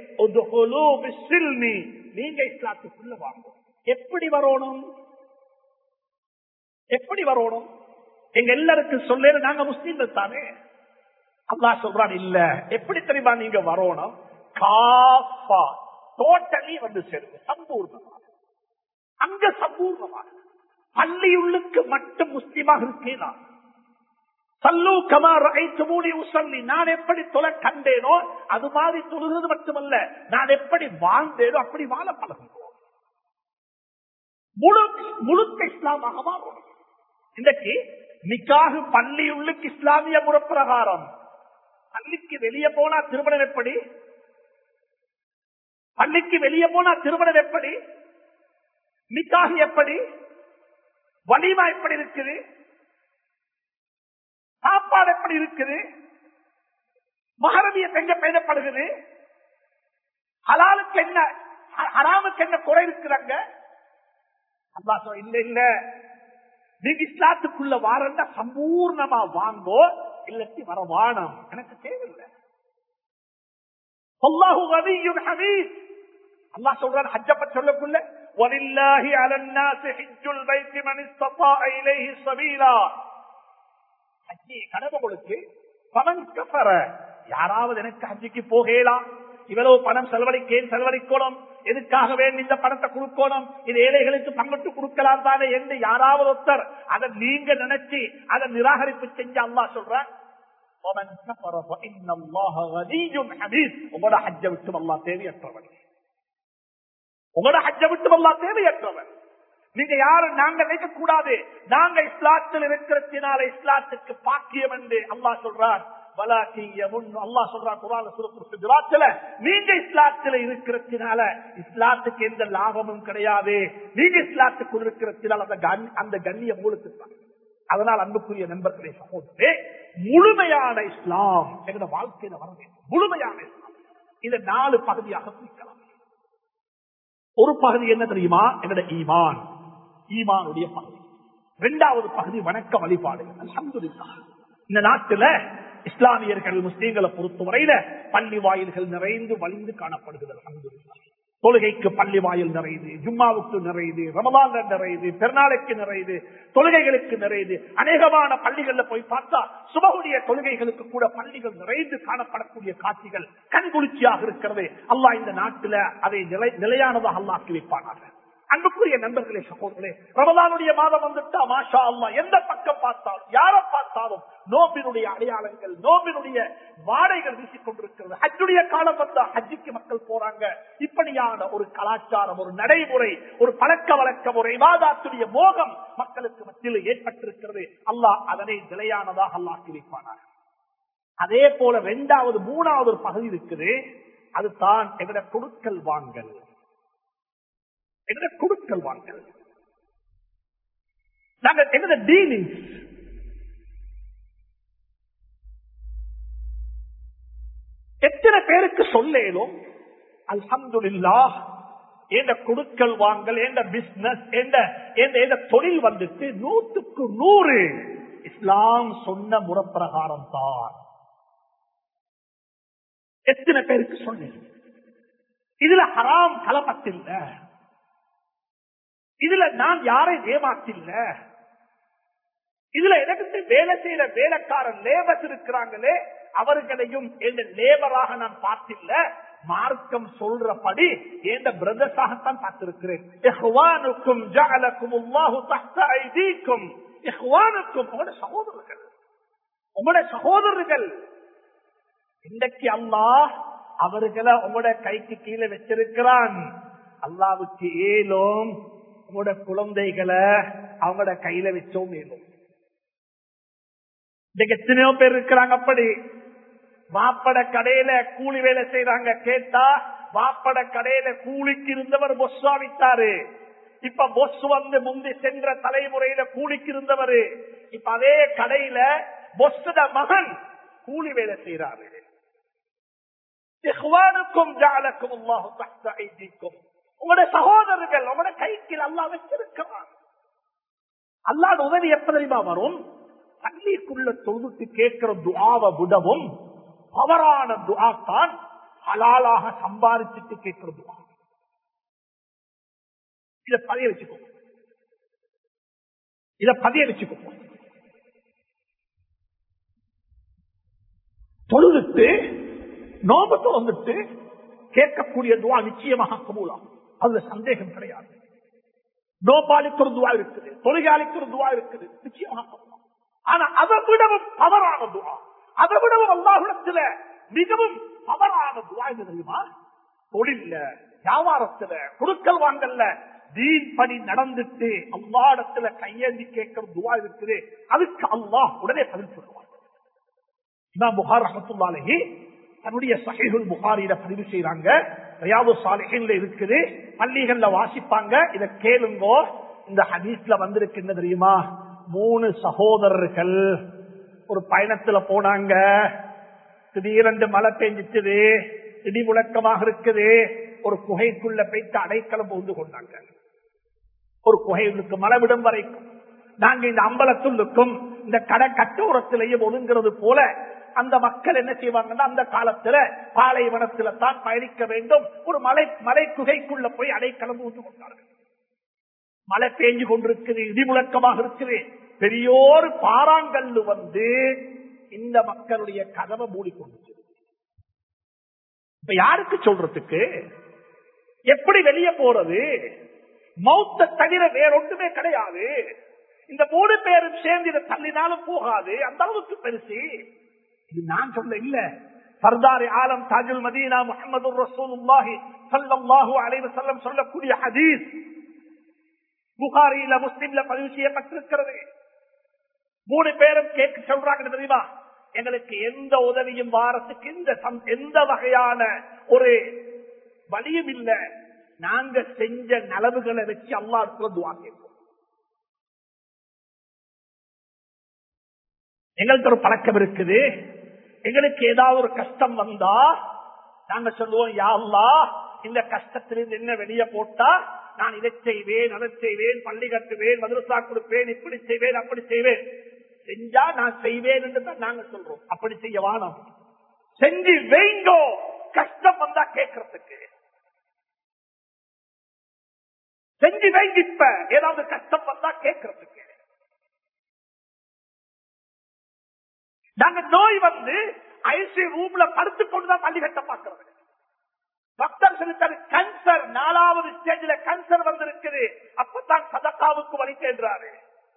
நீங்க இஸ்லாத்துக்குள்ள வாங்க எப்படி வரணும் எப்படி வரணும் எங்க எல்லாருக்கும் சொல்ல நாங்க முஸ்லீம்கள் தானே அல்லா சொல்றான் இல்ல எப்படி தெரியுமா நீங்க வரணும் காஃபா டோட்டலி வந்து சேருங்க சம்பூர்ணமாக அங்க சம்பூர்ணமாக பள்ளியுள்ளுக்கு மட்டும் முஸ்லீமாக இருக்கேன் நான் சல்லு கமார் ஐத்து மூடி உசல்லி நான் எப்படி தொலை கண்டேனோ அது மாதிரி தொழுகிறது மட்டுமல்ல நான் எப்படி வாழ்ந்தேனோ அப்படி வாழ பழகுவோம் முழு முழுக்க இஸ்லாமாக மாறும் இன்றைக்கு நிக்காகு பள்ளியுள்ளுக்கு இஸ்லாமிய முறப்பிரகாரம் பள்ளிக்கு வெளியே போனா திருமணம் எப்படி பள்ளிக்கு வெளியே போனா திருமணம் எப்படி நிக்காக எப்படி வலிமா எப்படி இருக்குது சாப்பாடு எப்படி இருக்குது மகரவிய எங்க பேசப்படுகிறது ஹலாலுக்கு என்ன ஹராமுக்கு என்ன குறை இருக்கிறாங்க அல்லா இல்ல இல்ல நீங்க இஸ்லாத்துக்குள்ள வாரண்டா சம்பூர்ணமா வாங்கோ இல்லத்தி வர வானம் எனக்கு தேவையில்லை அல்லாஹு கனியுன் ஹமீத் அல்லாஹ் சொல்றான் ஹஜ்ஜ பத்தி சொல்லக்குள்ள وَلِلَّهِ عَلَى النَّاسِ حِجُّ الْبَيْتِ مَنِ اسْتَطَاعَ إِلَيْهِ سَبِيلًا ஹஜ்ஜி கடவுளுக்கு பணம் கஃபர யாராவது எனக்கு ஹஜ்ஜிக்கு போகலாம் இவ்வளவு பணம் செலவழிக்கேன் செலவழிக்கணும் எதுக்காக வேண்டி இந்த பணத்தை கொடுக்கணும் இது ஏழைகளுக்கு பங்கிட்டு கொடுக்கலாம் தானே என்று யாராவது ஒருத்தர் அதை நீங்க நினைச்சு அதை நிராகரிப்பு செஞ்சு அல்லா சொல்ற உங்களோட ஹஜ்ஜ விட்டு அல்லா தேவையற்றவன் உங்களோட ஹஜ்ஜ விட்டு அல்லா தேவையற்றவன் நீங்க யாரும் நாங்க நினைக்க கூடாது நாங்க இஸ்லாத்தில் இருக்கிறதுனால இஸ்லாத்துக்கு பாக்கியம் என்று அல்லாஹ் சொல்றார் நீங்க இஸ்லாத்துல இருக்கிறதுனால இஸ்லாத்துக்கு எந்த லாபமும் கிடையாது நீங்க இஸ்லாத்துக்குள் இருக்கிறதுனால அந்த கண்ணியம் உங்களுக்கு தான் அதனால் அன்புக்குரிய நண்பர்களே சகோதரே முழுமையான இஸ்லாம் எங்களோட வாழ்க்கையில வர வேண்டும் முழுமையான இஸ்லாம் இதை நாலு பகுதியாக பிரிக்கலாம் ஒரு பகுதி என்ன தெரியுமா என்னோட ஈமான் ஈமானுடைய பகுதி இரண்டாவது பகுதி வணக்க வழிபாடுகள் அல்ஹம்துலில்லாஹ் இந்த நாட்டுல இஸ்லாமியர்கள் முஸ்லீம்களை பொறுத்தவரையில பள்ளி வாயில்கள் நிறைந்து வலிந்து காணப்படுகிறது அல்ஹம்துலில்லாஹ் தொழுகைக்கு பள்ளி வாயில் நிறையுது ஜும்மாவுக்கு நிறையுது ரமலான் நிறையுது பெருநாளைக்கு நிறையுது தொழுகைகளுக்கு நிறையுது அநேகமான பள்ளிகள்ல போய் பார்த்தா சுபகுடைய தொழுகைகளுக்கு கூட பள்ளிகள் நிறைந்து காணப்படக்கூடிய காட்சிகள் கண்குளிர்ச்சியாக இருக்கிறது அல்லாஹ் இந்த நாட்டில அதை நிலை நிலையானதாக அல்லாக்கி வைப்பானாக அன்புக்குரிய நண்பர்களே சகோதரர்களே ரமதானுடைய மாதம் வந்துட்டா மாஷா அல்லா எந்த பக்கம் பார்த்தாலும் யாரை பார்த்தாலும் நோம்பினுடைய அடையாளங்கள் நோம்பினுடைய வாடைகள் வீசிக் கொண்டிருக்கிறது ஹஜ்ஜுடைய காலம் வந்தா ஹஜ்ஜிக்கு மக்கள் போறாங்க இப்படியான ஒரு கலாச்சாரம் ஒரு நடைமுறை ஒரு பழக்க வழக்கம் ஒரு விவாதத்துடைய மோகம் மக்களுக்கு மத்தியில் ஏற்பட்டிருக்கிறது அல்லாஹ் அதனை நிலையானதாக அல்லாக்கி வைப்பானார் அதே போல இரண்டாவது மூணாவது ஒரு பகுதி இருக்குது அதுதான் எங்கட கொடுக்கல் வாங்கல் எங்கட கொடுக்கல் வாங்கல் நாங்க எங்கட டீலிங்ஸ் எத்தனை பேருக்கு சொல்லேலும் அல்ஹம்துலில்லா எந்த கொடுக்கல் வாங்கல் எந்த பிசினஸ் எந்த தொழில் வந்துட்டு நூற்றுக்கு நூறு இஸ்லாம் சொன்ன முறப்பிரகாரம் தான் எத்தனை பேருக்கு சொன்னேன் இதுல ஹராம் கலப்பத்தில்ல இதுல நான் யாரை ஏமாத்தில்ல இதுல எனக்கு வேலை செய்யற வேலைக்காரன் லேபர்ஸ் இருக்கிறாங்களே அவர்களையும் எந்த லேபராக நான் பார்த்தில்ல மார்க்கம் சொல்றபடி எந்த பிரதர்ஸாகத்தான் பார்த்திருக்கிறேன் உங்களோட சகோதரர்கள் உங்களோட சகோதரர்கள் இன்றைக்கு அல்லாஹ் அவர்களை உங்களோட கைக்கு கீழே வச்சிருக்கிறான் அல்லாவுக்கு ஏலும் உங்களோட குழந்தைகளை அவங்களோட கையில வச்சோம் மேலும் இன்னைக்கு எத்தனையோ பேர் இருக்கிறாங்க அப்படி வாப்பட கடையில கூலி வேலை செய்யறாங்க கேட்டா வாப்பட கடையில கூலிக்கு இருந்தவர் பொஸ்ஸா விட்டாரு இப்ப பொஸ் வந்து முந்தி சென்ற தலைமுறையில கூலிக்கு இருந்தவர் இப்ப அதே கடையில பொஸ்ட மகன் கூலி வேலை செய்யறாரு உங்களோட சகோதரர்கள் உங்களோட கைக்கு அல்லா வச்சிருக்கிறான் அல்லாத உதவி எப்ப தெரியுமா வரும் பள்ளிக்குள்ள தொழுத்து கேட்கிற துவாவை விடவும் பவரான துவா தான் ஹலாலாக சம்பாதிச்சுட்டு கேட்கிற துவா இத பதிய வச்சுக்கோ இத பதிய வச்சுக்கோ தொழுதுட்டு நோபத்தை வந்துட்டு கேட்கக்கூடிய துவா நிச்சயமாக கபூலாம் அதுல சந்தேகம் கிடையாது நோபாலிக்கு ஒரு துவா இருக்குது தொழிலாளிக்கு ஒரு துவா இருக்குது நிச்சயமாக கபூலாம் ஆனா அதை விடவும் பவரான துவா அதை விடவும் அல்லாஹிடத்துல மிகவும் பவரான துவா என்ன தெரியுமா தொழில்ல வியாபாரத்துல குடுக்கல் வாங்கல்ல தீன் பணி நடந்துட்டு அல்லாடத்துல கையேந்தி கேட்கிற துவா இருக்குது அதுக்கு அல்லாஹ் உடனே பதில் சொல்லுவார் இமாம் புகார் ரஹமத்துல்லாலேயே தன்னுடைய சகைகுல் புகாரியில பதிவு செய்யறாங்க ரியாது சாலிஹின்ல இருக்குது பள்ளிகள்ல வாசிப்பாங்க இத கேளுங்கோ இந்த ஹதீஸ்ல வந்திருக்கு என்ன தெரியுமா மூணு சகோதரர்கள் ஒரு பயணத்துல போனாங்க திடீரென்று மழை பெஞ்சிச்சுது இடி முழக்கமாக இருக்குது ஒரு குகைக்குள்ள போயிட்டு அடைக்கலம் புகுந்து கொண்டாங்க ஒரு குகைகளுக்கு மழை விடும் வரைக்கும் நாங்க இந்த அம்பலத்துள்ளுக்கும் இந்த கடை கட்டோரத்திலேயே ஒதுங்கிறது போல அந்த மக்கள் என்ன செய்வாங்கன்னா அந்த காலத்துல பாலைவனத்துல தான் பயணிக்க வேண்டும் ஒரு மலை மலை குகைக்குள்ள போய் அடைக்கலம் ஊட்டு கொண்டார்கள் மழை பெஞ்சு கொண்டிருக்குது இடிமுழக்கமாக இருக்குது பெரியோர் பாறாங்கல்லு வந்து இந்த மக்களுடைய கதவை மூடிக்கொண்டு இப்ப யாருக்கு சொல்றதுக்கு எப்படி வெளியே போறது மௌத்த தவிர வேறொன்றுமே கிடையாது இந்த மூணு பேரும் சேர்ந்து இதை தள்ளினாலும் போகாது அந்த அளவுக்கு பெருசு இது நான் சொல்ல இல்ல சர்தாரி ஆலம் தாஜுல் மதீனா முகமது ரசூலுல்லாஹி ஸல்லல்லாஹு அலைஹி வஸல்லம் சொல்லக்கூடிய ஹதீஸ் புகாரியில முஸ்லிம்ல பதிவு செய்யப்பட்டிருக்கிறது மூணு பேரும் கேட்க சொல்றாங்க தெரியுமா எங்களுக்கு எந்த உதவியும் வாரத்துக்கு எந்த சம்- எந்த வகையான ஒரு வழியும் இல்ல நாங்க செஞ்ச நலவுகளை வச்சு அல்லாஹ்வுக்கு துவா கேட்போம் எங்களுக்கு ஒரு பழக்கம் இருக்குது எங்களுக்கு ஏதாவது ஒரு கஷ்டம் வந்தா நாங்க சொல்லுவோம் யா அல்லாஹ் இந்த கஷ்டத்திலிருந்து என்ன வெளியே போட்டா நான் இதை செய்வேன் அதை செய்வேன் பள்ளி கட்டுவேன் மதுரசா கொடுப்பேன் இப்படி செய்வேன் அப்படி செய்வேன் செஞ்சா நான் செய்வேன் என்று தான் நாங்க சொல்றோம் அப்படி செய்ய வானம் செஞ்சு வைங்கோ கஷ்டம் வந்தா கேட்கறதுக்கு செஞ்சு வைங்க இப்ப ஏதாவது கஷ்டம் வந்தா கேட்கறதுக்கு நாங்க நோய் வந்து ஐசி ரூம்ல படுத்துக் கொண்டுதான் பள்ளி கட்ட பாக்குறது டாக்டர் சொல்லித்தாரு கேன்சர் நாலாவது ஸ்டேஜ்ல கேன்சர் வந்திருக்குது அப்பதான் சதக்காவுக்கு வழி தேடுறாரு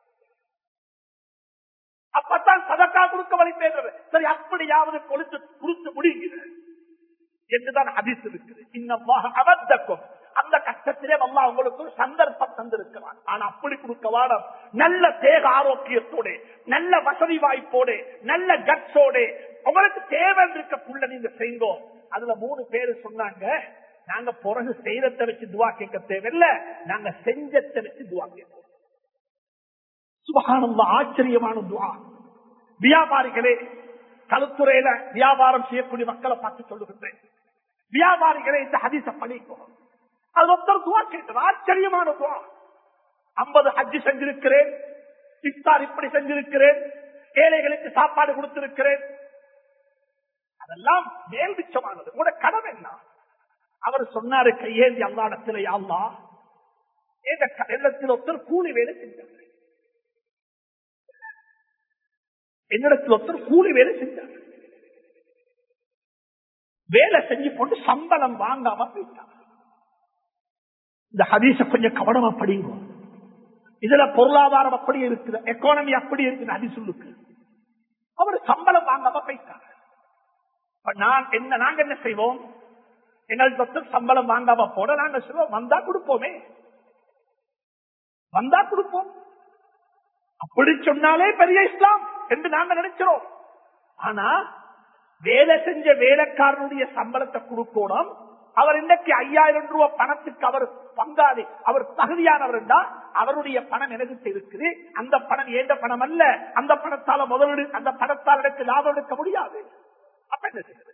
அப்பதான் சதக்கா கொடுக்க வழி தேடுறது சரி அப்படியாவது கொளுத்து கொடுத்து முடியுது என்றுதான் ஹதீஸ் இருக்குது இன்னமாக அபத்தக்கும் அந்த கஷ்டத்திலே அல்லா உங்களுக்கு ஒரு சந்தர்ப்பம் தந்திருக்கிறான் ஆனா அப்படி கொடுக்க வாடம் நல்ல தேக ஆரோக்கியத்தோட நல்ல வசதி வாய்ப்போட நல்ல கட்ஸோட உங்களுக்கு தேவை இருக்கக்குள்ள நீங்க செய்யுங்கோ அதுல மூணு பேரு சொன்னாங்க நாங்க பிறகு செய்யறத வச்சு துவா கேட்க தேவையில்லை நாங்க செஞ்சத்தை வச்சு துவா கேட்போம் சுபகானந்த ஆச்சரியமான துவா வியாபாரிகளே கழுத்துறையில வியாபாரம் செய்யக்கூடிய மக்களை பார்த்து சொல்லுகின்றேன் வியாபாரிகளே இந்த ஹதீச பண்ணிக்கோ அது ஒருத்தர் துவா கேட்டது ஆச்சரியமான துவா ஐம்பது ஹஜ்ஜி செஞ்சிருக்கிறேன் இஃப்தார் இப்படி செஞ்சிருக்கிறேன் ஏழைகளுக்கு சாப்பாடு கொடுத்திருக்கிறேன் அதெல்லாம் மேல்பிச்சமானது உங்களோட கடமை என்ன அவர் சொன்னாரு கையேந்தி அல்லாடத்தில் யாழ்லா இந்த எண்ணத்தில் ஒருத்தர் கூலி வேலை செஞ்சார் என்னிடத்தில் ஒருத்தர் கூலி வேலை செஞ்சார் வேலை செஞ்சு போட்டு சம்பளம் வாங்காம போயிட்டார் இந்த ஹதீச கொஞ்சம் கவனமா படிங்க இதுல பொருளாதாரம் அப்படி இருக்குது எக்கானமி அப்படி இருக்குது ஹதீஸ் சொல்லுக்கு அவர் சம்பளம் வாங்காம போயிட்டார் இப்ப நான் என்ன நாங்க என்ன செய்வோம் எங்கள் சொத்து சம்பளம் வாங்காம போட நாங்க சொல்லுவோம் வந்தா கொடுப்போமே வந்தா கொடுப்போம் அப்படி சொன்னாலே பெரிய இஸ்லாம் என்று நாங்க நினைக்கிறோம் ஆனா வேலை செஞ்ச வேலைக்காரனுடைய சம்பளத்தை கொடுக்கணும் அவர் இன்றைக்கு ஐயாயிரம் ரூபாய் பணத்துக்கு அவர் பங்காளி அவர் தகுதியானவர் என்றா அவருடைய பணம் எனக்கு இருக்குது அந்த பணம் ஏந்த பணம் அல்ல அந்த பணத்தால முதலீடு அந்த பணத்தால் எனக்கு லாபம் எடுக்க முடியாது அப்ப என்ன செய்வது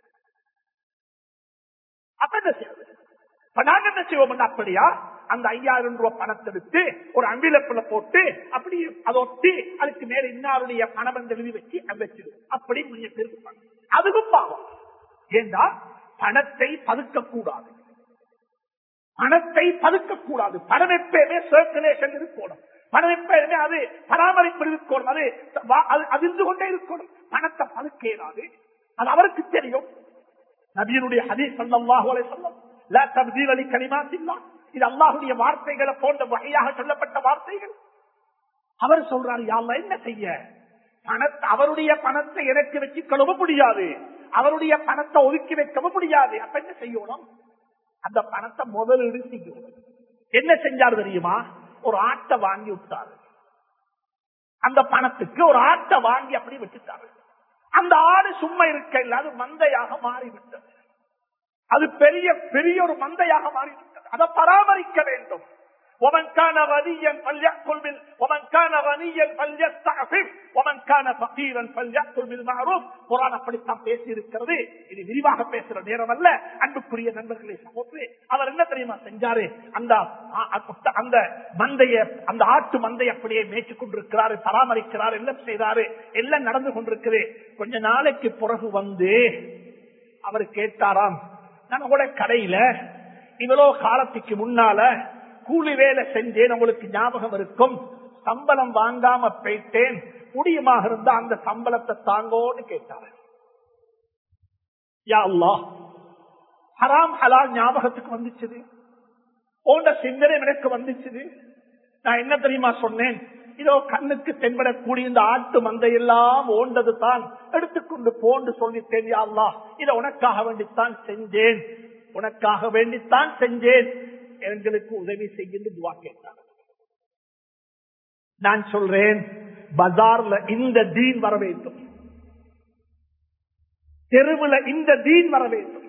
அப்ப என்ன செய்வது இப்ப நாங்க என்ன செய்வோம் அப்படியா அந்த ஐயாயிரம் ரூபாய் பணத்தை எடுத்து ஒரு அம்பிலப்புல போட்டு அப்படி அதை ஒட்டி அதுக்கு மேல இன்னாருடைய பணம் என்று எழுதி வச்சு வச்சிடும் அப்படி கொஞ்சம் பேர் இருப்பாங்க அதுவும் பாவம் ஏண்டா பணத்தை பதுக்க கூடாது பணத்தை பதுக்க கூடாது பணம் எப்பயுமே சர்க்குலேஷன் இருக்கணும் பணம் எப்பயுமே அது பராமரிப்பு இருக்கணும் அது அது அதிர்ந்து கொண்டே இருக்கணும் பணத்தை பதுக்க இயலாது அது அவருக்கு தெரியும் நபியனுடைய ஹதீஸ் சல்லாஹு அலை சொல்லம் லா தப்தீல் அலி கலிமாத்தில்லா இது அல்லாஹுடைய வார்த்தைகளை போன்ற வகையாக சொல்லப்பட்ட வார்த்தைகள் அவர் சொல்றாரு யாழ்லா என்ன செய்ய பணத்தை அவருடைய பணத்தை எனக்கு வச்சு கழுவ முடியாது அவருடைய பணத்தை ஒதுக்கி வைக்கவும் முடியாது அப்ப என்ன செய்யணும் அந்த பணத்தை முதலீடு செய்யணும் என்ன செஞ்சாரு தெரியுமா ஒரு ஆட்டை வாங்கி விட்டாரு அந்த பணத்துக்கு ஒரு ஆட்டை வாங்கி அப்படி வச்சுட்டாரு அந்த ஆடு சும்மா இருக்க இல்லாத மந்தையாக மாறிவிட்டது அது பெரிய பெரிய ஒரு மந்தையாக மாறிவிட்டது அதை பராமரிக்க வேண்டும் ومن كان غنيا فليأكل بال ومن كان غنيا فليستعفف ومن كان فقيرا فليأكل بالمعروف குர்ஆன் அப்படித்தான் பேசி இருக்கிறது இது விரிவாக பேசுற நேரம் அல்ல அன்புக்குரிய நண்பர்களே சகோதரே அவர் என்ன தெரியுமா செஞ்சாரு அந்த அ- அ- அந்த மந்தைய அந்த ஆட்டு மந்தை அப்படியே மேய்ச்சு கொண்டிருக்கிறாரு பராமரிக்கிறார் எல்லாம் செய்றாரு எல்லாம் நடந்து கொண்டிருக்குது கொஞ்ச நாளைக்கு பிறகு வந்து அவர் கேட்டாராம் நான் கூட கடையில இவ்வளவு காலத்துக்கு முன்னால கூலி வேலை செஞ்சேன் உங்களுக்கு ஞாபகம் இருக்கும் சம்பளம் வாங்காம போயிட்டேன் முடியுமாக இருந்தா அந்த சம்பளத்தை தாங்கோன்னு கேட்டாரு யா அல்லாஹ் ஹராம் ஹலால் ஞாபகத்துக்கு வந்துச்சுது போன்ற சிந்தனை எனக்கு வந்துச்சுது நான் என்ன தெரியுமா சொன்னேன் இதோ கண்ணுக்கு தென்படக்கூடிய இந்த ஆட்டு மந்தையெல்லாம் ஓண்டது தான் எடுத்துக்கொண்டு போன்று சொல்லிட்டேன் யா அல்லாஹ் இதை உனக்காக வேண்டித்தான் செஞ்சேன் உனக்காக வேண்டித்தான் செஞ்சேன் எங்களுக்கு உதவி செய்யுன்னு துவா கேட்டார் நான் சொல்றேன் பஜார்ல இந்த தீன் வர வேண்டும் தெருவுல இந்த தீன் வர வேண்டும்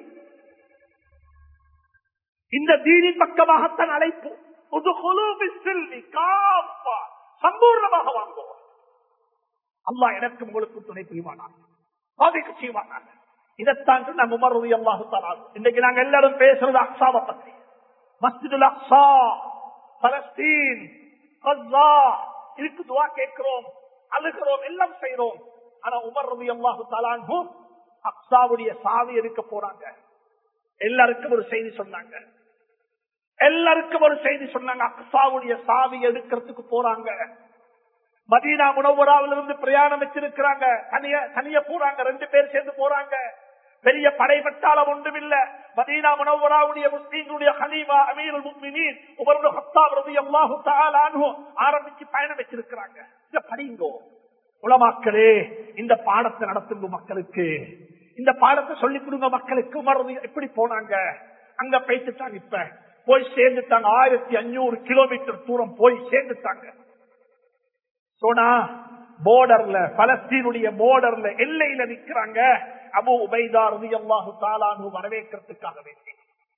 இந்த தீனின் பக்கமாகத்தான் அழைப்பு உதுகுலு பிஸ்ஸில்மி காஃபா. சம்பூர்ணமாக வாங்குவோம் அல்லாஹ் எனக்கு உங்களுக்கு துணை புரிவானார் பாதைக்கு செய்வானார் இதைத்தான் நாங்க உமர் ரவி அல்லாஹு தஆலா. இன்னைக்கு நாங்க எல்லாரும் பேசுறது அக்ஸாவை பத்தி மஸ்ஜிதுல் அக்ஸா பலஸ்தீன் கஸ்ஸா இதுக்கு துவா கேட்கிறோம் அழுகிறோம் எல்லாம் செய்யறோம் ஆனா உமர் ரவி அல்லாஹு தலான்ஹு அக்ஸாவுடைய சாவி எடுக்க போறாங்க எல்லாருக்கும் ஒரு செய்தி சொன்னாங்க எல்லாருக்கும் ஒரு செய்தி சொன்னாங்க அக்ஸாவுடைய சாவி எடுக்கிறதுக்கு போறாங்க மதீனா முனவராவில் இருந்து பிரயாணம் வச்சிருக்கிறாங்க தனிய தனிய போறாங்க ரெண்டு பேர் சேர்ந்து போறாங்க பெரிய படைபட்டாளம் ஒன்றும் இல்ல மதீனா முனவராவுடைய முஸ்லீம்களுடைய ஹலீமா அமீருல் முக்மினீன் உமருடைய ஹத்தாப் ரலியல்லாஹு தஆலா அன்ஹு ஆரம்பிச்சு பயணம் வச்சிருக்கிறாங்க இத படிங்கோ உலமாக்களே இந்த பாடத்தை நடத்துங்க மக்களுக்கு இந்த பாடத்தை சொல்லிக் கொடுங்க மக்களுக்கு உமர் ரலி- எப்படி போனாங்க அங்க போயிட்டுட்டாங்க இப்ப போய் சேர்ந்துட்டாங்க ஆயிரத்தி அஞ்சூறு கிலோமீட்டர் தூரம் போய் சேர்ந்துட்டாங்க சோனா போர்டர்ல பலஸ்தீனுடைய போர்டர்ல எல்லையில நிக்கிறாங்க அபு உபைதா ரலியல்லாஹு தாலானு வரவேற்கிறதுக்காக வேண்டி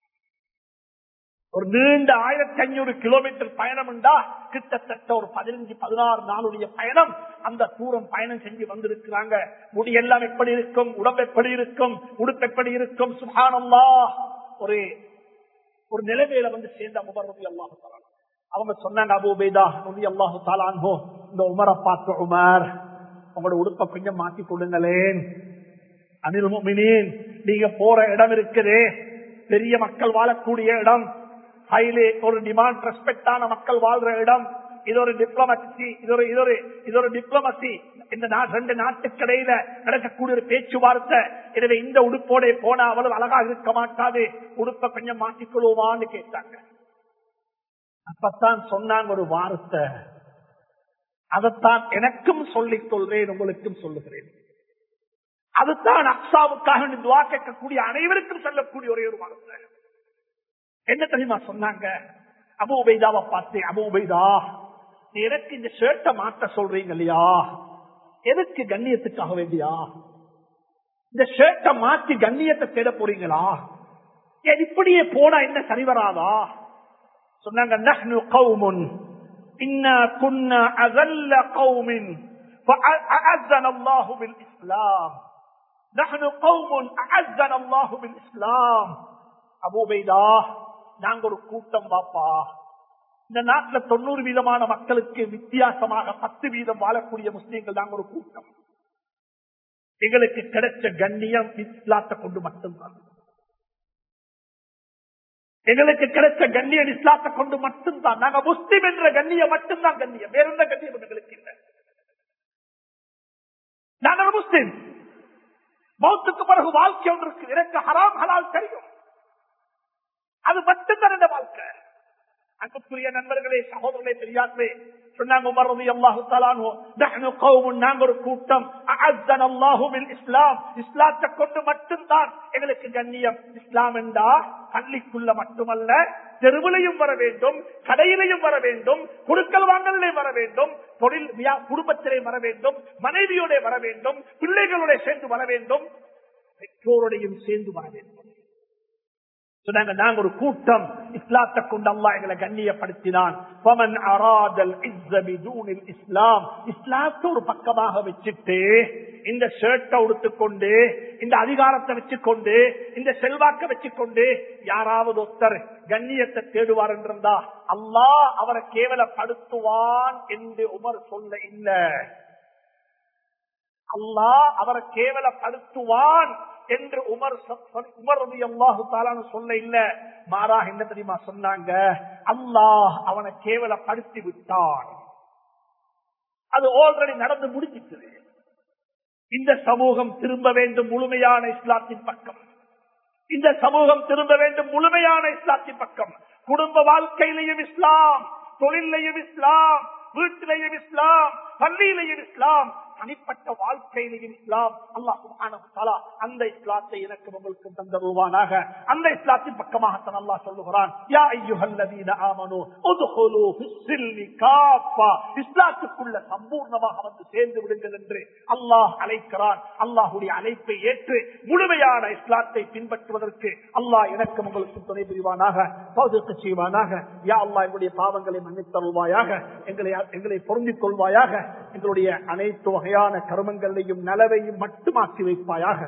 ஒரு நீண்ட ஆயிரத்தி ஐநூறு கிலோமீட்டர் பயணம் உண்டா கிட்டத்தட்ட ஒரு பதினஞ்சு பதினாறு நாளுடைய பயணம் அந்த தூரம் பயணம் செஞ்சு வந்திருக்கிறாங்க முடியெல்லாம் எப்படி இருக்கும் உடம்பு எப்படி இருக்கும் உடுப்பு எப்படி இருக்கும் சுகானல்லா ஒரு ஒரு நிலைமையில வந்து சேர்ந்த உமர் ரவி அல்லாஹு தாலான் அவங்க சொன்னாங்க அபு உபைதா ரவி அல்லாஹு தாலான்ஹோ இந்த உமரை பார்த்து உமர் உங்களோட உடுப்பை கொஞ்சம் மாத்தி கொடுங்களேன் அனில் முஃமினீன் நீங்க போற இடம் இருக்குது பெரிய மக்கள் வாழக்கூடிய இடம் ஹைலி ஒரு டிமாண்ட் ரெஸ்பெக்டான மக்கள் வாழ்ற இடம் இது ஒரு டிப்ளமசி இது ஒரு இது ஒரு இது ஒரு டிப்ளமசி இந்த நா- ரெண்டு நாட்டுக்கிடையில நடக்கக்கூடிய ஒரு பேச்சுவார்த்தை எனவே இந்த உடுப்போட போனா அவ்வளவு அழகா இருக்க மாட்டாது உடுப்பை கொஞ்சம் மாற்றிக்கொள்வோமான்னு கேட்டாங்க அப்பத்தான் சொன்னாங்க ஒரு வார்த்தை அதைத்தான் எனக்கும் சொல்லிக் கொள்றேன் உங்களுக்கும் சொல்லுகிறேன் அதுதான் அக்ஸாவுக்காக வேண்டி துவா கேட்கக்கூடிய அனைவருக்கும் சொல்லக்கூடிய ஒரே ஒரு வார்த்தை என்ன தெரியுமா சொன்னாங்க அபு உபைதாவை பார்த்து அபு உபைதா நீ எனக்கு இந்த ஷர்ட்டை மாட்ட சொல்றீங்க இல்லையா எதுக்கு கண்ணியத்துக்காக வேண்டியா இந்த ஷர்ட்டை மாத்தி கண்ணியத்தை தேட போறீங்களா ஏன் இப்படியே போனா என்ன சரி வராதா சொன்னாங்க நஹ்னு கௌமுன் இன்னா குன்னா அகல்ல கௌமின் فأعزنا الله بالإسلام نحن قوم أعزنا الله بالإسلام அபூ உபைதா நாங்க ஒரு கூட்டம் வாப்பா இந்த நாட்டுல தொண்ணூறு வீதமான மக்களுக்கு வித்தியாசமாக பத்து வீதம் வாழக்கூடிய முஸ்லீம்கள் நாங்க ஒரு கூட்டம் எங்களுக்கு கிடைச்ச கண்ணியம் இஸ்லாத்தை கொண்டு மட்டும்தான் எங்களுக்கு கிடைச்ச கண்ணியம் இஸ்லாத்தை கொண்டு மட்டும்தான் நாங்க முஸ்லிம் என்ற கண்ணியம் மட்டும்தான் கண்ணியம் வேற எந்த கண்ணியம் எங்களுக்கு இல்லை நான் ஒரு முஸ்லிம் மௌத்துக்கு பிறகு வாழ்க்கை ஒன்று இருக்கு எனக்கு ஹராம் ஹலால் தெரியும் அது மட்டும்தான் இந்த வாழ்க்கை அன்புக்குரிய நண்பர்களே சகோதரர்களே பெரியார்களே சொன்னாங்க உமர் ரலியல்லாஹு தஆலா அன்ஹு நஹ்னு கௌமுன் நாங்க ஒரு கூட்டம் அஅஸ்ஸன அல்லாஹு பில் இஸ்லாம் இஸ்லாத்தை கொண்டு மட்டும்தான் எங்களுக்கு கண்ணியம் இஸ்லாம் என்றா பள்ளிக்குள்ள மட்டுமல்ல தெருவிலையும் வர வேண்டும் கடையிலையும் வர வேண்டும் குடுக்கல் வாங்கலே வர வேண்டும் தொழில் வியா- குடும்பத்திலே வர வேண்டும் மனைவியோட வர வேண்டும் பிள்ளைகளோட சேர்ந்து வர வேண்டும் பெற்றோருடையும் சேர்ந்து வர வேண்டும் சொன்னாங்க நாங்க ஒரு கூட்டம் இஸ்லாத்தை கொண்டு அல்லா எங்களை கண்ணியப்படுத்தினான் பமன் அராதல் இஸ்ஸபிதூனில் இஸ்லாம் இஸ்லாத்தை ஒரு பக்கமாக வச்சுட்டு இந்த ஷர்ட்டை உடுத்துக்கொண்டு இந்த அதிகாரத்தை வச்சுக்கொண்டு இந்த செல்வாக்க வச்சுக்கொண்டு யாராவது ஒருத்தர் கண்ணியத்தை தேடுவார் என்றிருந்தா அல்லாஹ் அவரை கேவலப்படுத்துவான் என்று உமர் சொல்ல இல்ல அல்லாஹ் அவரை கேவலப்படுத்துவான் என்று உமர் உமர் ரவி அல்லாஹு தாலான்னு சொல்ல இல்ல மாறா என்ன தெரியுமா சொன்னாங்க அல்லாஹ் அவனை கேவலப்படுத்தி விட்டான் அது ஆல்ரெடி நடந்து முடிஞ்சிட்டது இந்த சமூகம் திரும்ப வேண்டும் முழுமையான இஸ்லாத்தின் பக்கம் இந்த சமூகம் திரும்ப வேண்டும் முழுமையான இஸ்லாத்தின் பக்கம் குடும்ப வாழ்க்கையிலையும் இஸ்லாம் தொழிலையும் இஸ்லாம் வீட்டிலையும் இஸ்லாம் பள்ளியிலையும் இஸ்லாம் தனிப்பட்ட வாழ்க்கையிலையும் இஸ்லாம் அல்லாஹ் அந்த இஸ்லாத்தை எனக்கு உங்களுக்கு தந்தருவானாக அந்த இஸ்லாத்தின் பக்கமாகத்தான் அல்லாஹ் சொல்லுகிறான் யா ஐயுஹல்லதீன ஆமனு உத்ஹுலு ஃபிஸ்ஸில்மி காஃபா இஸ்லாத்துக்குள்ள சம்பூர்ணமாக வந்து சேர்ந்து விடுங்கள் என்று அல்லாஹ் அழைக்கிறான் அல்லாஹ்வுடைய அழைப்பை ஏற்று முழுமையான இஸ்லாத்தை பின்பற்றுவதற்கு அல்லாஹ் எனக்கு உங்களுக்கு துணை புரிவானாக சௌதத்து செய்வானாக யா அல்லாஹ் எங்களுடைய பாவங்களை மன்னித்தருள்வாயாக எங்களை எங்களை பொருந்திக் கொள்வாயாக எங்களுடைய அனைத்து வகையான கர்மங்களையும் நலவையும் மட்டுமாக்கி வைப்பாயாக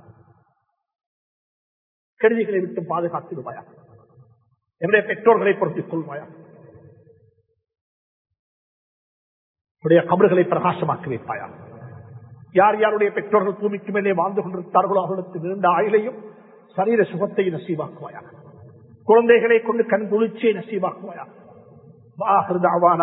கருதிகளை விட்டு பாதுகாத்திடுவாயாக என்னுடைய பெற்றோர்களை பொருத்திக் கொள்வாயாக உடைய கபறுகளை பிரகாசமாக்கி வைப்பாயாக யார் யாருடைய பெற்றோர்கள் பூமிக்கு மேலே வாழ்ந்து கொண்டிருந்தார்களோ அவர்களுக்கு நீண்ட ஆயுளையும் சரீர சுகத்தை நசீவாக்குவாயாக குழந்தைகளை கொண்டு கண் குளிர்ச்சியை நசீவாக்குவாயாக